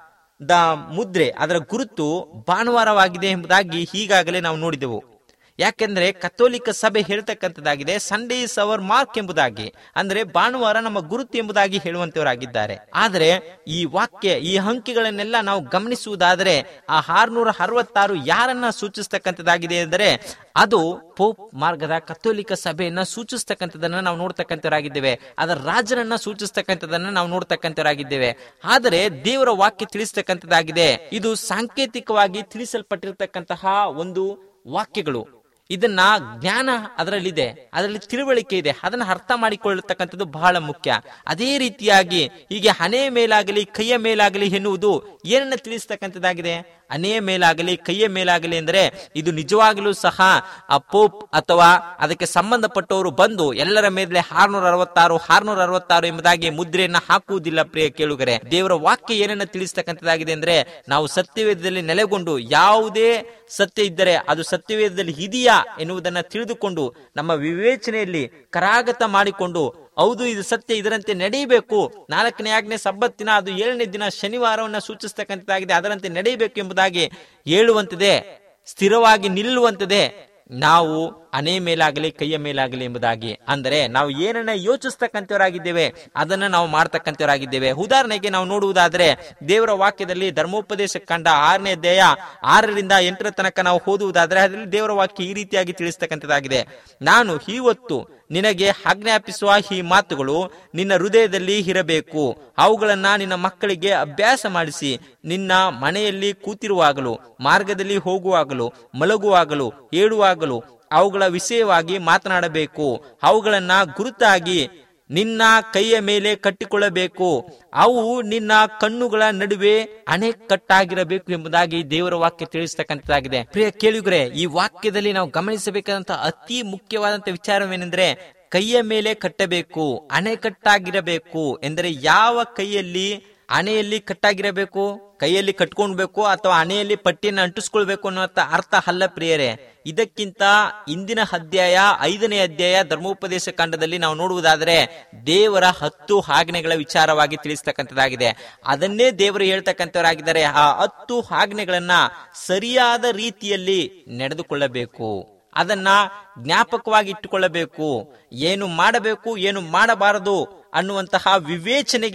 ದ ಮುದ್ರೆ ಅದರ ಗುರುತು ಭಾನುವಾರವಾಗಿದೆ ಎಂಬುದಾಗಿ ಈಗಾಗಲೇ ನಾವು ನೋಡಿದೆವು ಯಾಕೆಂದ್ರೆ ಕಥೋಲಿಕ ಸಭೆ ಹೇಳ್ತಕ್ಕಂಥದ್ದಾಗಿದೆ ಸಂಡೇ ಇಸ್ ಅವರ್ ಮಾರ್ಕ್ ಎಂಬುದಾಗಿ ಅಂದ್ರೆ ಭಾನುವಾರ ನಮ್ಮ ಗುರುತು ಎಂಬುದಾಗಿ ಹೇಳುವಂತವರಾಗಿದ್ದಾರೆ ಆದರೆ ಈ ವಾಕ್ಯ ಈ ಅಂಕಿಗಳನ್ನೆಲ್ಲ ನಾವು ಗಮನಿಸುವುದಾದರೆ ಆ ಆರ್ನೂರ ಅರವತ್ತಾರು ಯಾರನ್ನ ಸೂಚಿಸ್ತಕ್ಕಂಥದ್ದಾಗಿದೆ ಎಂದರೆ ಅದು ಪೋಪ್ ಮಾರ್ಗದ ಕಥೋಲಿಕ ಸಭೆಯನ್ನ ಸೂಚಿಸ್ತಕ್ಕಂಥದನ್ನ ನಾವು ನೋಡ್ತಕ್ಕಂಥವರಾಗಿದ್ದೇವೆ ಅದರ ರಾಜನನ್ನ ಸೂಚಿಸ್ತಕ್ಕಂಥದನ್ನ ನಾವು ನೋಡ್ತಕ್ಕಂಥವರಾಗಿದ್ದೇವೆ ಆದರೆ ದೇವರ ವಾಕ್ಯ ತಿಳಿಸ್ತಕ್ಕಂಥದ್ದಾಗಿದೆ ಇದು ಸಾಂಕೇತಿಕವಾಗಿ ತಿಳಿಸಲ್ಪಟ್ಟಿರ್ತಕ್ಕಂತಹ ಒಂದು ವಾಕ್ಯಗಳು ಇದನ್ನ ಜ್ಞಾನ ಅದರಲ್ಲಿದೆ ಅದರಲ್ಲಿ ತಿಳುವಳಿಕೆ ಇದೆ ಅದನ್ನ ಅರ್ಥ ಮಾಡಿಕೊಳ್ಳತಕ್ಕಂಥದ್ದು ಬಹಳ ಮುಖ್ಯ ಅದೇ ರೀತಿಯಾಗಿ ಹೀಗೆ ಹಣೆ ಮೇಲಾಗಲಿ ಕೈಯ ಮೇಲಾಗಲಿ ಎನ್ನುವುದು ಏನನ್ನ ತಿಳಿಸ್ತಕ್ಕಂಥದ್ದಾಗಿದೆ ಹಣೆಯ ಮೇಲಾಗಲಿ ಕೈಯ ಮೇಲಾಗಲಿ ಎಂದರೆ ಇದು ನಿಜವಾಗಲೂ ಸಹ ಆ ಪೋಪ್ ಅಥವಾ ಅದಕ್ಕೆ ಸಂಬಂಧಪಟ್ಟವರು ಬಂದು ಎಲ್ಲರ ಮೇಲೆ ಆರ್ನೂರ ಅರವತ್ತಾರು ಆರ್ನೂರ ಅರವತ್ತಾರು ಎಂಬುದಾಗಿ ಮುದ್ರೆಯನ್ನ ಹಾಕುವುದಿಲ್ಲ ಪ್ರಿಯ ಕೇಳುಗರೆ ದೇವರ ವಾಕ್ಯ ಏನನ್ನ ತಿಳಿಸ್ತಕ್ಕಂಥದ್ದಾಗಿದೆ ಅಂದ್ರೆ ನಾವು ಸತ್ಯವೇದದಲ್ಲಿ ನೆಲೆಗೊಂಡು ಯಾವುದೇ ಸತ್ಯ ಇದ್ದರೆ ಅದು ಸತ್ಯವೇದದಲ್ಲಿ ಇದೆಯಾ ಎನ್ನುವುದನ್ನ ತಿಳಿದುಕೊಂಡು ನಮ್ಮ ವಿವೇಚನೆಯಲ್ಲಿ ಕರಾಗತ ಮಾಡಿಕೊಂಡು ಹೌದು ಇದು ಸತ್ಯ ಇದರಂತೆ ನಡೆಯಬೇಕು ನಾಲ್ಕನೇ ಆಜ್ಞೆ ಸಬ್ಬತ್ತಿನ ಅದು ಏಳನೇ ದಿನ ಶನಿವಾರವನ್ನ ಸೂಚಿಸ್ತಕ್ಕಂಥದ್ದಾಗಿದೆ ಅದರಂತೆ ನಡೆಯಬೇಕು ಎಂಬುದಾಗಿ ಹೇಳುವಂತದೆ ಸ್ಥಿರವಾಗಿ ನಿಲ್ಲುವಂತದೆ ನಾವು ಹಣೆ ಮೇಲಾಗಲಿ ಕೈಯ ಮೇಲಾಗಲಿ ಎಂಬುದಾಗಿ ಅಂದರೆ ನಾವು ಏನನ್ನ ಯೋಚಿಸ್ತಕ್ಕಂಥವರಾಗಿದ್ದೇವೆ ಅದನ್ನ ನಾವು ಮಾಡ್ತಕ್ಕಂಥವರಾಗಿದ್ದೇವೆ ಉದಾಹರಣೆಗೆ ನಾವು ನೋಡುವುದಾದ್ರೆ ದೇವರ ವಾಕ್ಯದಲ್ಲಿ ಧರ್ಮೋಪದೇಶ ಕಂಡ ಆರನೇ ಅಧ್ಯಾಯ ಆರರಿಂದ ಎಂಟರ ತನಕ ನಾವು ಓದುವುದಾದ್ರೆ ಅದರಲ್ಲಿ ದೇವರ ವಾಕ್ಯ ಈ ರೀತಿಯಾಗಿ ತಿಳಿಸ್ತಕ್ಕಂಥದ್ದಾಗಿದೆ ನಾನು ಇವತ್ತು ನಿನಗೆ ಆಜ್ಞಾಪಿಸುವ ಈ ಮಾತುಗಳು ನಿನ್ನ ಹೃದಯದಲ್ಲಿ ಇರಬೇಕು ಅವುಗಳನ್ನ ನಿನ್ನ ಮಕ್ಕಳಿಗೆ ಅಭ್ಯಾಸ ಮಾಡಿಸಿ ನಿನ್ನ ಮನೆಯಲ್ಲಿ ಕೂತಿರುವಾಗಲೂ ಮಾರ್ಗದಲ್ಲಿ ಹೋಗುವಾಗಲೂ ಮಲಗುವಾಗಲೂ ಏಳುವಾಗಲೂ ಅವುಗಳ ವಿಷಯವಾಗಿ ಮಾತನಾಡಬೇಕು ಅವುಗಳನ್ನ ಗುರುತಾಗಿ ನಿನ್ನ ಕೈಯ ಮೇಲೆ ಕಟ್ಟಿಕೊಳ್ಳಬೇಕು ಅವು ನಿನ್ನ ಕಣ್ಣುಗಳ ನಡುವೆ ಅಣೆಕಟ್ಟಾಗಿರಬೇಕು ಎಂಬುದಾಗಿ ದೇವರ ವಾಕ್ಯ ತಿಳಿಸ್ತಕ್ಕಂಥದ್ದಾಗಿದೆ ಪ್ರಿಯ ಕೇಳಿಗ್ರೆ ಈ ವಾಕ್ಯದಲ್ಲಿ ನಾವು ಗಮನಿಸಬೇಕಾದಂತಹ ಅತಿ ಮುಖ್ಯವಾದಂತಹ ವಿಚಾರವೇನೆಂದ್ರೆ ಕೈಯ ಮೇಲೆ ಕಟ್ಟಬೇಕು ಅಣೆಕಟ್ಟಾಗಿರಬೇಕು ಎಂದರೆ ಯಾವ ಕೈಯಲ್ಲಿ ಹಣೆಯಲ್ಲಿ ಕಟ್ಟಾಗಿರಬೇಕು ಕೈಯಲ್ಲಿ ಕಟ್ಕೊಳ್ಬೇಕು ಅಥವಾ ಹಣೆಯಲ್ಲಿ ಪಟ್ಟಿಯನ್ನು ಅಂಟಿಸ್ಕೊಳ್ಬೇಕು ಅನ್ನೋ ಅರ್ಥ ಅಲ್ಲ ಪ್ರಿಯರೇ ಇದಕ್ಕಿಂತ ಇಂದಿನ ಅಧ್ಯಾಯ ಐದನೇ ಅಧ್ಯಾಯ ಧರ್ಮೋಪದೇಶ ಕಾಂಡದಲ್ಲಿ ನಾವು ನೋಡುವುದಾದರೆ ದೇವರ ಹತ್ತು ಆಜ್ಞೆಗಳ ವಿಚಾರವಾಗಿ ತಿಳಿಸ್ತಕ್ಕಂಥದ್ದಾಗಿದೆ ಅದನ್ನೇ ದೇವರು ಹೇಳ್ತಕ್ಕಂಥವರಾಗಿದ್ದಾರೆ ಆ ಹತ್ತು ಆಜ್ಞೆಗಳನ್ನ ಸರಿಯಾದ ರೀತಿಯಲ್ಲಿ ನಡೆದುಕೊಳ್ಳಬೇಕು ಅದನ್ನ ಜ್ಞಾಪಕವಾಗಿ ಇಟ್ಟುಕೊಳ್ಳಬೇಕು ಏನು ಮಾಡಬೇಕು ಏನು ಮಾಡಬಾರದು ಅನ್ನುವಂತಹ ವಿವೇಚನೆಗೆ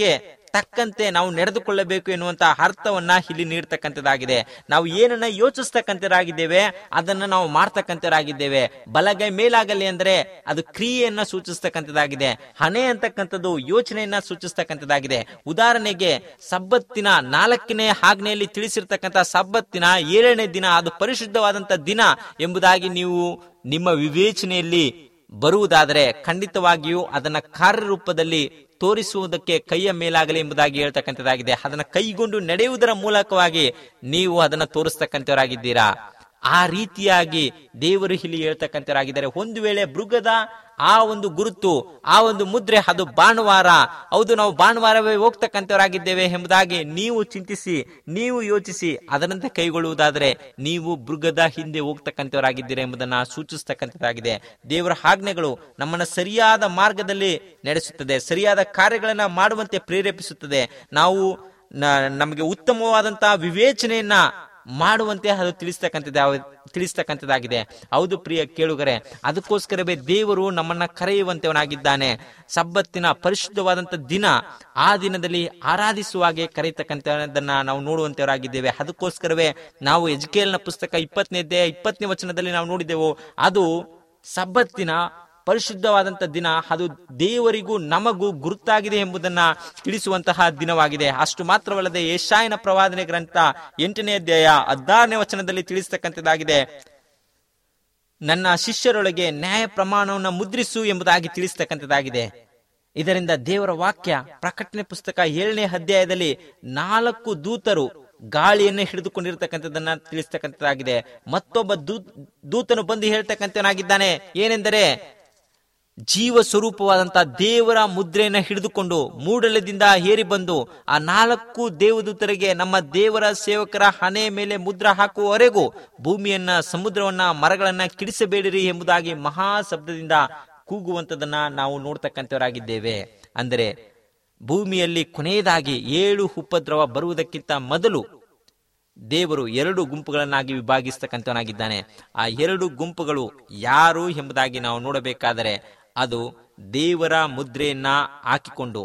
ತಕ್ಕಂತೆ ನಾವು ನಡೆದುಕೊಳ್ಳಬೇಕು ಎನ್ನುವಂತಹ ಅರ್ಥವನ್ನ ಇಲ್ಲಿ ನೀಡ್ತಕ್ಕಂಥದ್ದಾಗಿದೆ ನಾವು ಏನನ್ನ ಯೋಚಿಸ್ತಕ್ಕಂಥರಾಗಿದ್ದೇವೆ ಅದನ್ನ ನಾವು ಮಾಡ್ತಕ್ಕಂಥರಾಗಿದ್ದೇವೆ ಬಲಗೈ ಮೇಲಾಗಲಿ ಅಂದ್ರೆ ಅದು ಕ್ರಿಯೆಯನ್ನ ಸೂಚಿಸ್ತಕ್ಕಂಥದ್ದಾಗಿದೆ ಹಣೆ ಅಂತಕ್ಕಂಥದ್ದು ಯೋಚನೆಯನ್ನ ಸೂಚಿಸ್ತಕ್ಕಂಥದ್ದಾಗಿದೆ ಉದಾಹರಣೆಗೆ ಸಬ್ಬತ್ತಿನ ನಾಲ್ಕನೇ ಆಜ್ಞೆಯಲ್ಲಿ ತಿಳಿಸಿರ್ತಕ್ಕಂಥ ಸಬ್ಬತ್ತಿನ ಏಳನೇ ದಿನ ಅದು ಪರಿಶುದ್ಧವಾದಂತ ದಿನ ಎಂಬುದಾಗಿ ನೀವು ನಿಮ್ಮ ವಿವೇಚನೆಯಲ್ಲಿ ಬರುವುದಾದರೆ ಖಂಡಿತವಾಗಿಯೂ ಅದನ್ನ ಕಾರ್ಯರೂಪದಲ್ಲಿ ತೋರಿಸುವುದಕ್ಕೆ ಕೈಯ ಮೇಲಾಗಲಿ ಎಂಬುದಾಗಿ ಹೇಳ್ತಕ್ಕಂಥದ್ದಾಗಿದೆ ಅದನ್ನ ಕೈಗೊಂಡು ನಡೆಯುವುದರ ಮೂಲಕವಾಗಿ ನೀವು ಅದನ್ನ ತೋರಿಸ್ತಕ್ಕಂಥವರಾಗಿದ್ದೀರಾ ಆ ರೀತಿಯಾಗಿ ದೇವರು ಇಲ್ಲಿ ಹೇಳ್ತಕ್ಕಂಥವರಾಗಿದ್ದಾರೆ ಒಂದು ವೇಳೆ ಮೃಗದ ಆ ಒಂದು ಗುರುತು ಆ ಒಂದು ಮುದ್ರೆ ಅದು ಭಾನುವಾರ ಹೌದು ನಾವು ಭಾನುವಾರವೇ ಹೋಗ್ತಕ್ಕಂಥವರಾಗಿದ್ದೇವೆ ಎಂಬುದಾಗಿ ನೀವು ಚಿಂತಿಸಿ ನೀವು ಯೋಚಿಸಿ ಅದರಂತೆ ಕೈಗೊಳ್ಳುವುದಾದರೆ ನೀವು ಮೃಗದ ಹಿಂದೆ ಹೋಗ್ತಕ್ಕಂಥವರಾಗಿದ್ದೀರಾ ಎಂಬುದನ್ನ ಸೂಚಿಸ್ತಕ್ಕಂಥದ್ದಾಗಿದೆ ದೇವರ ಆಜ್ಞೆಗಳು ನಮ್ಮನ್ನ ಸರಿಯಾದ ಮಾರ್ಗದಲ್ಲಿ ನಡೆಸುತ್ತದೆ ಸರಿಯಾದ ಕಾರ್ಯಗಳನ್ನ ಮಾಡುವಂತೆ ಪ್ರೇರೇಪಿಸುತ್ತದೆ ನಾವು ನ- ನಮಗೆ ಉತ್ತಮವಾದಂತಹ ವಿವೇಚನೆಯನ್ನ ಮಾಡುವಂತೆ ಅದು ತಿಳಿಸ್ತಕ್ಕಂಥದ್ದು ತಿಳಿಸ್ತಕ್ಕಂಥದ್ದಾಗಿದೆ ಹೌದು ಪ್ರಿಯ ಕೇಳುಗರೆ ಅದಕ್ಕೋಸ್ಕರವೇ ದೇವರು ನಮ್ಮನ್ನ ಕರೆಯುವಂತವನಾಗಿದ್ದಾನೆ ಸಬ್ಬತ್ತಿನ ಪರಿಶುದ್ಧವಾದಂತ ದಿನ ಆ ದಿನದಲ್ಲಿ ಆರಾಧಿಸುವಾಗೆ ಕರೆಯತಕ್ಕಂಥದನ್ನ ನಾವು ನೋಡುವಂತವರಾಗಿದ್ದೇವೆ ಅದಕ್ಕೋಸ್ಕರವೇ ನಾವು ಎಜ್ಕೇಲ್ನ ಪುಸ್ತಕ ಇಪ್ಪತ್ತನೇ ಅಧ್ಯಾಯ ಇಪ್ಪತ್ತನೇ ವಚನದಲ್ಲಿ ನಾವು ನೋಡಿದೆವು ಅದು ಸಬ್ಬತ್ತಿನ ಪರಿಶುದ್ಧವಾದಂತ ದಿನ ಅದು ದೇವರಿಗೂ ನಮಗೂ ಗುರುತಾಗಿದೆ ಎಂಬುದನ್ನ ತಿಳಿಸುವಂತಹ ದಿನವಾಗಿದೆ ಅಷ್ಟು ಮಾತ್ರವಲ್ಲದೆ ಯಶಾಯನ ಪ್ರವಾದನೆ ಗ್ರಂಥ ಎಂಟನೇ ಅಧ್ಯಾಯ ಹದಿನಾರನೇ ವಚನದಲ್ಲಿ ತಿಳಿಸ್ತಕ್ಕಂಥದ್ದಾಗಿದೆ ನನ್ನ ಶಿಷ್ಯರೊಳಗೆ ನ್ಯಾಯ ಪ್ರಮಾಣವನ್ನು ಮುದ್ರಿಸು ಎಂಬುದಾಗಿ ತಿಳಿಸ್ತಕ್ಕಂಥದ್ದಾಗಿದೆ ಇದರಿಂದ ದೇವರ ವಾಕ್ಯ ಪ್ರಕಟಣೆ ಪುಸ್ತಕ ಏಳನೇ ಅಧ್ಯಾಯದಲ್ಲಿ ನಾಲ್ಕು ದೂತರು ಗಾಳಿಯನ್ನು ಹಿಡಿದುಕೊಂಡಿರ್ತಕ್ಕಂಥದ್ದನ್ನ ತಿಳಿಸ್ತಕ್ಕಂಥದ್ದಾಗಿದೆ ಮತ್ತೊಬ್ಬ ದೂತ್ ದೂತನು ಬಂದು ಹೇಳ್ತಕ್ಕಂಥವನಾಗಿದ್ದಾನೆ ಏನೆಂದರೆ ಜೀವ ಸ್ವರೂಪವಾದಂತಹ ದೇವರ ಮುದ್ರೆಯನ್ನ ಹಿಡಿದುಕೊಂಡು ಮೂಡಲದಿಂದ ಏರಿ ಬಂದು ಆ ನಾಲ್ಕು ದೇವದೂತರಿಗೆ ನಮ್ಮ ದೇವರ ಸೇವಕರ ಹಣೆ ಮೇಲೆ ಮುದ್ರ ಹಾಕುವವರೆಗೂ ಭೂಮಿಯನ್ನ ಸಮುದ್ರವನ್ನ ಮರಗಳನ್ನ ಕಿಡಿಸಬೇಡಿರಿ ಎಂಬುದಾಗಿ ಮಹಾ ಶಬ್ದದಿಂದ ಕೂಗುವಂತದನ್ನ ನಾವು ನೋಡ್ತಕ್ಕಂಥವರಾಗಿದ್ದೇವೆ ಅಂದರೆ ಭೂಮಿಯಲ್ಲಿ ಕೊನೆಯದಾಗಿ ಏಳು ಉಪದ್ರವ ಬರುವುದಕ್ಕಿಂತ ಮೊದಲು ದೇವರು ಎರಡು ಗುಂಪುಗಳನ್ನಾಗಿ ವಿಭಾಗಿಸ್ತಕ್ಕಂಥವನಾಗಿದ್ದಾನೆ ಆ ಎರಡು ಗುಂಪುಗಳು ಯಾರು ಎಂಬುದಾಗಿ ನಾವು ನೋಡಬೇಕಾದರೆ ಅದು ದೇವರ ಮುದ್ರೆಯನ್ನ ಹಾಕಿಕೊಂಡು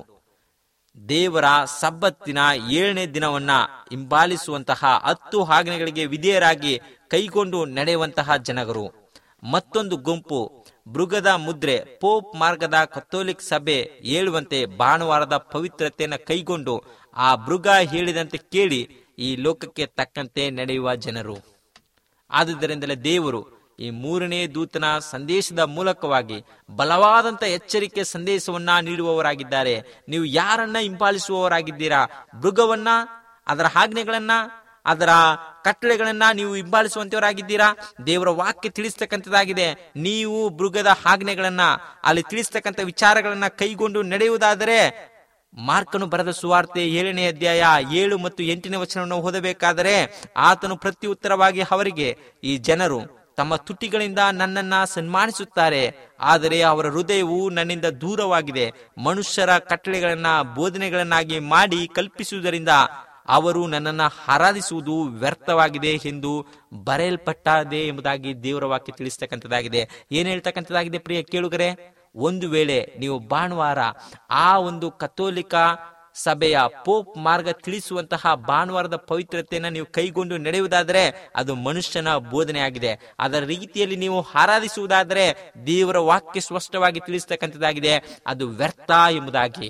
ದೇವರ ಸಬ್ಬತ್ತಿನ ಏಳನೇ ದಿನವನ್ನ ಹಿಂಬಾಲಿಸುವಂತಹ ಹತ್ತು ಆಜ್ಞೆಗಳಿಗೆ ವಿಧೇಯರಾಗಿ ಕೈಗೊಂಡು ನಡೆಯುವಂತಹ ಜನಗರು ಮತ್ತೊಂದು ಗುಂಪು ಮೃಗದ ಮುದ್ರೆ ಪೋಪ್ ಮಾರ್ಗದ ಕಥೋಲಿಕ್ ಸಭೆ ಹೇಳುವಂತೆ ಭಾನುವಾರದ ಪವಿತ್ರತೆಯನ್ನು ಕೈಗೊಂಡು ಆ ಮೃಗ ಹೇಳಿದಂತೆ ಕೇಳಿ ಈ ಲೋಕಕ್ಕೆ ತಕ್ಕಂತೆ ನಡೆಯುವ ಜನರು ಆದುದರಿಂದಲೇ ದೇವರು ಈ ಮೂರನೇ ದೂತನ ಸಂದೇಶದ ಮೂಲಕವಾಗಿ ಬಲವಾದಂತ ಎಚ್ಚರಿಕೆ ಸಂದೇಶವನ್ನ ನೀಡುವವರಾಗಿದ್ದಾರೆ ನೀವು ಯಾರನ್ನ ಹಿಂಬಾಲಿಸುವವರಾಗಿದ್ದೀರಾ ಮೃಗವನ್ನ ಅದರ ಆಜ್ಞೆಗಳನ್ನ ಅದರ ಕಟ್ಟಳೆಗಳನ್ನ ನೀವು ಹಿಂಬಾಲಿಸುವಂತವರಾಗಿದ್ದೀರಾ ದೇವರ ವಾಕ್ಯ ತಿಳಿಸ್ತಕ್ಕಂಥದ್ದಾಗಿದೆ ನೀವು ಮೃಗದ ಆಜ್ಞೆಗಳನ್ನ ಅಲ್ಲಿ ತಿಳಿಸ್ತಕ್ಕಂಥ ವಿಚಾರಗಳನ್ನ ಕೈಗೊಂಡು ನಡೆಯುವುದಾದರೆ ಮಾರ್ಕನು ಬರೆದ ಸುವಾರ್ತೆ ಏಳನೇ ಅಧ್ಯಾಯ ಏಳು ಮತ್ತು ಎಂಟನೇ ವಚನವನ್ನು ಓದಬೇಕಾದರೆ ಆತನು ಪ್ರತಿ ಉತ್ತರವಾಗಿ ಅವರಿಗೆ ಈ ಜನರು ತಮ್ಮ ತುಟಿಗಳಿಂದ ನನ್ನನ್ನ ಸನ್ಮಾನಿಸುತ್ತಾರೆ ಆದರೆ ಅವರ ಹೃದಯವು ನನ್ನಿಂದ ದೂರವಾಗಿದೆ ಮನುಷ್ಯರ ಕಟ್ಟಳೆಗಳನ್ನ ಬೋಧನೆಗಳನ್ನಾಗಿ ಮಾಡಿ ಕಲ್ಪಿಸುವುದರಿಂದ ಅವರು ನನ್ನನ್ನ ಆರಾಧಿಸುವುದು ವ್ಯರ್ಥವಾಗಿದೆ ಎಂದು ಬರೆಯಲ್ಪಟ್ಟದೆ ಎಂಬುದಾಗಿ ದೇವರ ವಾಕ್ಯ ತಿಳಿಸ್ತಕ್ಕಂಥದ್ದಾಗಿದೆ ಏನ್ ಹೇಳ್ತಕ್ಕಂಥದ್ದಾಗಿದೆ ಪ್ರಿಯ ಕೇಳುಗರೆ ಒಂದು ವೇಳೆ ನೀವು ಭಾನುವಾರ ಆ ಒಂದು ಕಥೋಲಿಕ ಸಭೆಯ ಪೋಪ್ ಮಾರ್ಗ ತಿಳಿಸುವಂತಹ ಭಾನುವಾರದ ಪವಿತ್ರತೆಯನ್ನು ನೀವು ಕೈಗೊಂಡು ನಡೆಯುವುದಾದರೆ ಅದು ಮನುಷ್ಯನ ಬೋಧನೆಯಾಗಿದೆ ಅದರ ರೀತಿಯಲ್ಲಿ ನೀವು ಆರಾಧಿಸುವುದಾದರೆ ದೇವರ ವಾಕ್ಯ ಸ್ಪಷ್ಟವಾಗಿ ತಿಳಿಸ್ತಕ್ಕಂಥದ್ದಾಗಿದೆ ಅದು ವ್ಯರ್ಥ ಎಂಬುದಾಗಿ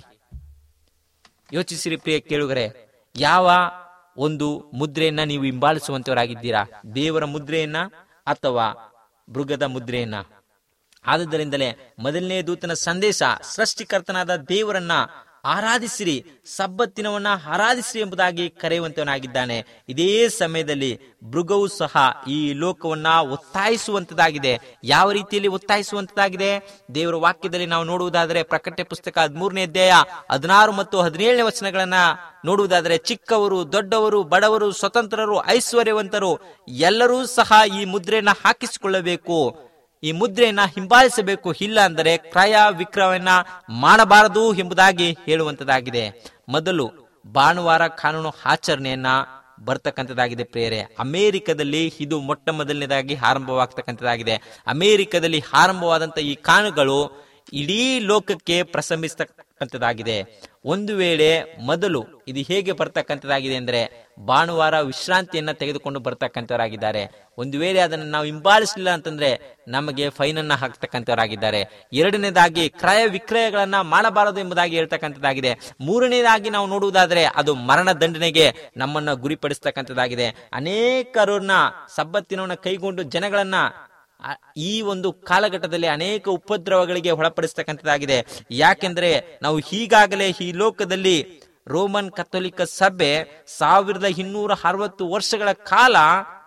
ಯೋಚಿಸಿರಿ ಪ್ರಿಯ ಕೇಳುಗರೆ ಯಾವ ಒಂದು ಮುದ್ರೆಯನ್ನ ನೀವು ಹಿಂಬಾಲಿಸುವಂತವರಾಗಿದ್ದೀರಾ ದೇವರ ಮುದ್ರೆಯನ್ನ ಅಥವಾ ಮೃಗದ ಮುದ್ರೆಯನ್ನ ಆದುದರಿಂದಲೇ ಮೊದಲನೇ ದೂತನ ಸಂದೇಶ ಸೃಷ್ಟಿಕರ್ತನಾದ ದೇವರನ್ನ ಆರಾಧಿಸಿರಿ ಸಬ್ಬತ್ತಿನವನ್ನ ಆರಾಧಿಸಿರಿ ಎಂಬುದಾಗಿ ಕರೆಯುವಂತವನಾಗಿದ್ದಾನೆ ಇದೇ ಸಮಯದಲ್ಲಿ ಮೃಗವು ಸಹ ಈ ಲೋಕವನ್ನ ಒತ್ತಾಯಿಸುವಂತದಾಗಿದೆ ಯಾವ ರೀತಿಯಲ್ಲಿ ಒತ್ತಾಯಿಸುವಂತದಾಗಿದೆ ದೇವರ ವಾಕ್ಯದಲ್ಲಿ ನಾವು ನೋಡುವುದಾದರೆ ಪ್ರಕಟಣೆ ಪುಸ್ತಕ ಹದಿಮೂರನೇ ಅಧ್ಯಾಯ ಹದಿನಾರು ಮತ್ತು ಹದಿನೇಳನೇ ವಚನಗಳನ್ನ ನೋಡುವುದಾದರೆ ಚಿಕ್ಕವರು ದೊಡ್ಡವರು ಬಡವರು ಸ್ವತಂತ್ರರು ಐಶ್ವರ್ಯವಂತರು ಎಲ್ಲರೂ ಸಹ ಈ ಮುದ್ರೆಯನ್ನ ಹಾಕಿಸಿಕೊಳ್ಳಬೇಕು ಈ ಮುದ್ರೆಯನ್ನ ಹಿಂಬಾಲಿಸಬೇಕು ಇಲ್ಲ ಅಂದರೆ ಕ್ರಯ ವಿಕ್ರಯವನ್ನ ಮಾಡಬಾರದು ಎಂಬುದಾಗಿ ಹೇಳುವಂತದಾಗಿದೆ ಮೊದಲು ಭಾನುವಾರ ಕಾನೂನು ಆಚರಣೆಯನ್ನ ಬರ್ತಕ್ಕಂಥದ್ದಾಗಿದೆ ಪ್ರೇರೆ ಅಮೆರಿಕದಲ್ಲಿ ಇದು ಮೊಟ್ಟ ಮೊದಲನೇದಾಗಿ ಆರಂಭವಾಗ್ತಕ್ಕಂಥದ್ದಾಗಿದೆ ಅಮೆರಿಕದಲ್ಲಿ ಆರಂಭವಾದಂತ ಈ ಕಾನೂನುಗಳು ಇಡೀ ಲೋಕಕ್ಕೆ ಪ್ರಸಂಬಿಸ್ತಕ್ಕಂಥದ್ದಾಗಿದೆ ಒಂದು ವೇಳೆ ಮೊದಲು ಇದು ಹೇಗೆ ಬರ್ತಕ್ಕಂಥದ್ದಾಗಿದೆ ಅಂದ್ರೆ ಭಾನುವಾರ ವಿಶ್ರಾಂತಿಯನ್ನ ತೆಗೆದುಕೊಂಡು ಬರ್ತಕ್ಕಂಥವರಾಗಿದ್ದಾರೆ ಒಂದು ವೇಳೆ ಅದನ್ನು ನಾವು ಹಿಂಬಾಲಿಸಲಿಲ್ಲ ಅಂತಂದ್ರೆ ನಮಗೆ ಫೈನ್ ಅನ್ನ ಹಾಕ್ತಕ್ಕಂಥವರಾಗಿದ್ದಾರೆ ಎರಡನೇದಾಗಿ ಕ್ರಯ ವಿಕ್ರಯಗಳನ್ನ ಮಾಡಬಾರದು ಎಂಬುದಾಗಿ ಹೇಳ್ತಕ್ಕಂಥದ್ದಾಗಿದೆ ಮೂರನೇದಾಗಿ ನಾವು ನೋಡುವುದಾದ್ರೆ ಅದು ಮರಣ ದಂಡನೆಗೆ ನಮ್ಮನ್ನ ಗುರಿಪಡಿಸ್ತಕ್ಕಂಥದ್ದಾಗಿದೆ ಅನೇಕರನ್ನ ಸಬ್ಬತ್ತಿನವನ್ನ ಕೈಗೊಂಡು ಜನಗಳನ್ನ ಆ- ಈ ಒಂದು ಕಾಲಘಟ್ಟದಲ್ಲಿ ಅನೇಕ ಉಪದ್ರವಗಳಿಗೆ ಒಳಪಡಿಸ್ತಕ್ಕಂಥದ್ದಾಗಿದೆ ಯಾಕೆಂದ್ರೆ ನಾವು ಈಗಾಗಲೇ ಈ ಲೋಕದಲ್ಲಿ ರೋಮನ್ ಕಥೋಲಿಕ ಸಭೆ ಸಾವಿರದ ಇನ್ನೂರ ಅರವತ್ತು ವರ್ಷಗಳ ಕಾಲ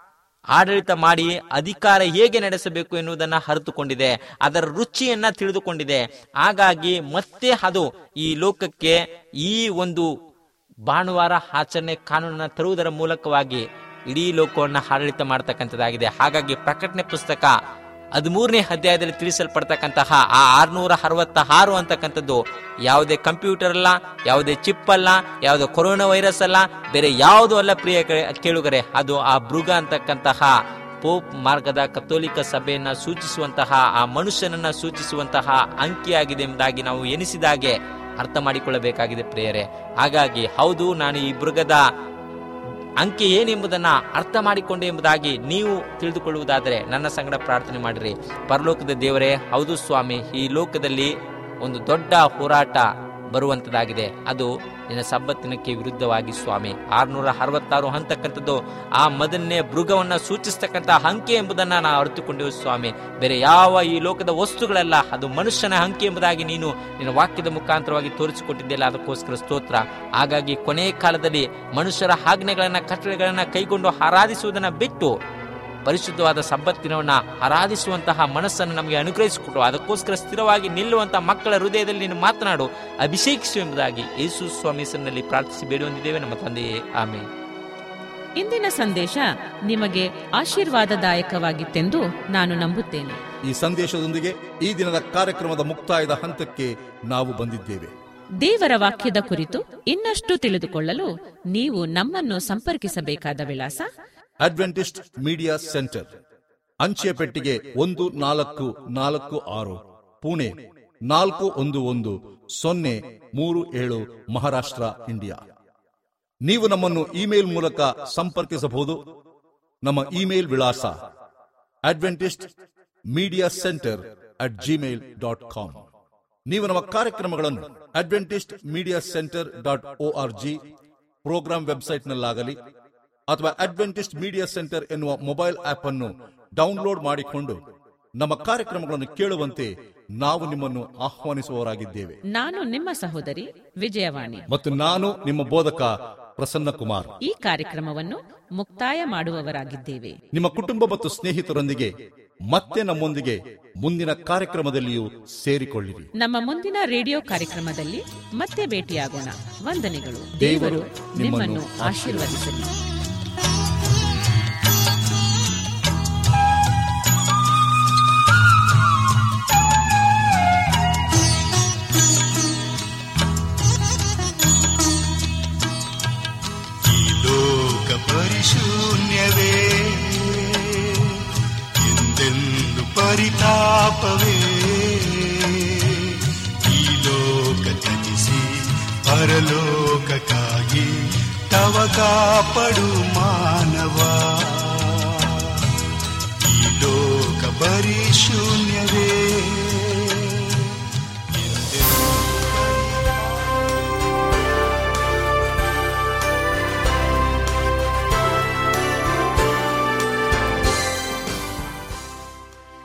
ಆಡಳಿತ ಮಾಡಿ ಅಧಿಕಾರ ಹೇಗೆ ನಡೆಸಬೇಕು ಎನ್ನುವುದನ್ನ ಅರಿತುಕೊಂಡಿದೆ ಅದರ ರುಚಿಯನ್ನ ತಿಳಿದುಕೊಂಡಿದೆ ಹಾಗಾಗಿ ಮತ್ತೆ ಅದು ಈ ಲೋಕಕ್ಕೆ ಈ ಒಂದು ಭಾನುವಾರ ಆಚರಣೆ ಕಾನೂನನ್ನ ತರುವುದರ ಮೂಲಕವಾಗಿ ಇಡೀ ಲೋಕವನ್ನ ಆಡಳಿತ ಮಾಡತಕ್ಕಂಥದ್ದಾಗಿದೆ ಹಾಗಾಗಿ ಪ್ರಕಟಣೆ ಪುಸ್ತಕ ಹದಿಮೂರನೇ ಅಧ್ಯಾಯದಲ್ಲಿ ತಿಳಿಸಲ್ಪಡ್ತಕ್ಕಂತಹ ಆ ಆರ್ನೂರ ಅರವತ್ತ ಆರು ಅಂತಕ್ಕಂಥದ್ದು ಯಾವುದೇ ಕಂಪ್ಯೂಟರ್ ಅಲ್ಲ ಯಾವುದೇ ಚಿಪ್ ಅಲ್ಲ ಯಾವುದೇ ಕೊರೋನಾ ವೈರಸ್ ಅಲ್ಲ ಬೇರೆ ಯಾವುದು ಅಲ್ಲ ಪ್ರಿಯ ಕೆ- ಕೇಳುಗರೆ ಅದು ಆ ಮೃಗ ಅಂತಕ್ಕಂತಹ ಪೋಪ್ ಮಾರ್ಗದ ಕಥೋಲಿಕ ಸಭೆಯನ್ನ ಸೂಚಿಸುವಂತಹ ಆ ಮನುಷ್ಯನನ್ನ ಸೂಚಿಸುವಂತಹ ಅಂಕಿಯಾಗಿದೆ ಎಂಬುದಾಗಿ ನಾವು ಎನಿಸಿದಾಗೆ ಅರ್ಥ ಮಾಡಿಕೊಳ್ಳಬೇಕಾಗಿದೆ ಪ್ರಿಯರೇ ಹಾಗಾಗಿ ಹೌದು ನಾನು ಈ ಮೃಗದ ಅಂಕೆ ಏನೆಂಬುದನ್ನ ಅರ್ಥ ಮಾಡಿಕೊಂಡೆ ಎಂಬುದಾಗಿ ನೀವು ತಿಳಿದುಕೊಳ್ಳುವುದಾದರೆ ನನ್ನ ಸಂಗಡ ಪ್ರಾರ್ಥನೆ ಮಾಡಿರಿ ಪರಲೋಕದ ದೇವರೇ ಹೌದು ಸ್ವಾಮಿ ಈ ಲೋಕದಲ್ಲಿ ಒಂದು ದೊಡ್ಡ ಹೋರಾಟ ಬರುವಂತದಾಗಿದೆ ಅದು ನಿನ್ನ ಸಬ್ಬತ್ತಿನಕ್ಕೆ ವಿರುದ್ಧವಾಗಿ ಸ್ವಾಮಿ ಆರ್ನೂರ ಅರವತ್ತಾರು ಅಂತಕ್ಕಂಥದ್ದು ಆ ಮೊದಲನೇ ಮೃಗವನ್ನ ಸೂಚಿಸ್ತಕ್ಕಂಥ ಅಂಕೆ ಎಂಬುದನ್ನ ನಾವು ಅರಿತುಕೊಂಡೆವು ಸ್ವಾಮಿ ಬೇರೆ ಯಾವ ಈ ಲೋಕದ ವಸ್ತುಗಳಲ್ಲ ಅದು ಮನುಷ್ಯನ ಅಂಕೆ ಎಂಬುದಾಗಿ ನೀನು ನಿನ್ನ ವಾಕ್ಯದ ಮುಖಾಂತರವಾಗಿ ತೋರಿಸಿಕೊಟ್ಟಿದ್ದೆಲ್ಲ ಅದಕ್ಕೋಸ್ಕರ ಸ್ತೋತ್ರ ಹಾಗಾಗಿ ಕೊನೆ ಕಾಲದಲ್ಲಿ ಮನುಷ್ಯರ ಆಜ್ಞೆಗಳನ್ನ ಕಟ್ಟಳೆಗಳನ್ನ ಕೈಗೊಂಡು ಆರಾಧಿಸುವುದನ್ನ ಬಿಟ್ಟು ಪರಿಶುದ್ಧವಾದ ಸಬ್ಬತ್ತಿನವನ್ನ ಆರಾಧಿಸುವಂತಹ ಮನಸ್ಸನ್ನು ನಮಗೆ ಅನುಗ್ರಹಿಸಿಕೊಟ್ಟು ಅದಕ್ಕೋಸ್ಕರ ಸ್ಥಿರವಾಗಿ ನಿಲ್ಲುವಂತಹ ಮಕ್ಕಳ ಹೃದಯದಲ್ಲಿ ನೀನು ಮಾತನಾಡು ಅಭಿಷೇಕಿಸು ಎಂಬುದಾಗಿ ಯೇಸು ಸ್ವಾಮಿ ಹೆಸರಿನಲ್ಲಿ ಪ್ರಾರ್ಥಿಸಿ ಬೇಡುವಂದಿದ್ದೇವೆ ನಮ್ಮ ತಂದೆಯೇ ಆಮೇಲೆ ಇಂದಿನ ಸಂದೇಶ ನಿಮಗೆ ಆಶೀರ್ವಾದದಾಯಕವಾಗಿತ್ತೆಂದು ನಾನು ನಂಬುತ್ತೇನೆ ಈ ಸಂದೇಶದೊಂದಿಗೆ ಈ ದಿನದ ಕಾರ್ಯಕ್ರಮದ ಮುಕ್ತಾಯದ ಹಂತಕ್ಕೆ ನಾವು ಬಂದಿದ್ದೇವೆ ದೇವರ ವಾಕ್ಯದ ಕುರಿತು ಇನ್ನಷ್ಟು ತಿಳಿದುಕೊಳ್ಳಲು ನೀವು ನಮ್ಮನ್ನು ಸಂಪರ್ಕಿಸಬೇಕಾದ ವಿಳಾಸ ಅಡ್ವೆಂಟಿಸ್ಟ್ ಮೀಡಿಯಾ ಸೆಂಟರ್ ಅಂಚೆ ಪೆಟ್ಟಿಗೆ ಒಂದು ನಾಲ್ಕು ನಾಲ್ಕು ಆರು ಪುಣೆ ನಾಲ್ಕು ಒಂದು ಒಂದು ಸೊನ್ನೆ ಮೂರು ಏಳು ಮಹಾರಾಷ್ಟ್ರ ಇಂಡಿಯಾ ನೀವು ನಮ್ಮನ್ನು ಇಮೇಲ್ ಮೂಲಕ ಸಂಪರ್ಕಿಸಬಹುದು ನಮ್ಮ ಇಮೇಲ್ ವಿಳಾಸ Adventist Media Centre at Gmail dot com ನೀವು ನಮ್ಮ ಕಾರ್ಯಕ್ರಮಗಳನ್ನು Adventist Media Centre dot O R G programme ವೆಬ್ಸೈಟ್ನಲ್ಲಾಗಲಿ ಅಥವಾ ಅಡ್ವೆಂಟಿಸ್ಟ್ ಮೀಡಿಯಾ ಸೆಂಟರ್ ಎನ್ನುವ ಮೊಬೈಲ್ ಆಪ್ ಅನ್ನು ಡೌನ್ಲೋಡ್ ಮಾಡಿಕೊಂಡು ನಮ್ಮ ಕಾರ್ಯಕ್ರಮಗಳನ್ನು ಕೇಳುವಂತೆ ನಾವು ನಿಮ್ಮನ್ನು ಆಹ್ವಾನಿಸುವವರಾಗಿದ್ದೇವೆ ನಾನು ನಿಮ್ಮ ಸಹೋದರಿ ವಿಜಯವಾಣಿ ಮತ್ತು ನಾನು ನಿಮ್ಮ ಬೋಧಕ ಪ್ರಸನ್ನ ಕುಮಾರ್ ಈ ಕಾರ್ಯಕ್ರಮವನ್ನು ಮುಕ್ತಾಯ ಮಾಡುವವರಾಗಿದ್ದೇವೆ ನಿಮ್ಮ ಕುಟುಂಬ ಮತ್ತು ಸ್ನೇಹಿತರೊಂದಿಗೆ ಮತ್ತೆ ನಮ್ಮೊಂದಿಗೆ ಮುಂದಿನ ಕಾರ್ಯಕ್ರಮದಲ್ಲಿಯೂ ಸೇರಿಕೊಳ್ಳಿರಿ ನಮ್ಮ ಮುಂದಿನ ರೇಡಿಯೋ ಕಾರ್ಯಕ್ರಮದಲ್ಲಿ ಮತ್ತೆ ಭೇಟಿಯಾಗೋಣ ವಂದನೆಗಳು ದೇವರು ದೇವರು ನಿಮ್ಮನ್ನು ಆಶೀರ್ವದಿಸಲಿ ಈ ಲೋಕ ಪರಿಶೂನ್ಯವೇ ಎಂದೆಂದು ಪರಿತಾಪವೇ ಈ ಲೋಕ ತ್ಯಜಿಸಿ ಪರಲೋಕಕ್ಕಾಗಿ ತವ ಕಾಪಡು ಮಾನವ ಈ ಲೋಕ ಪರಿಶೂನ್ಯ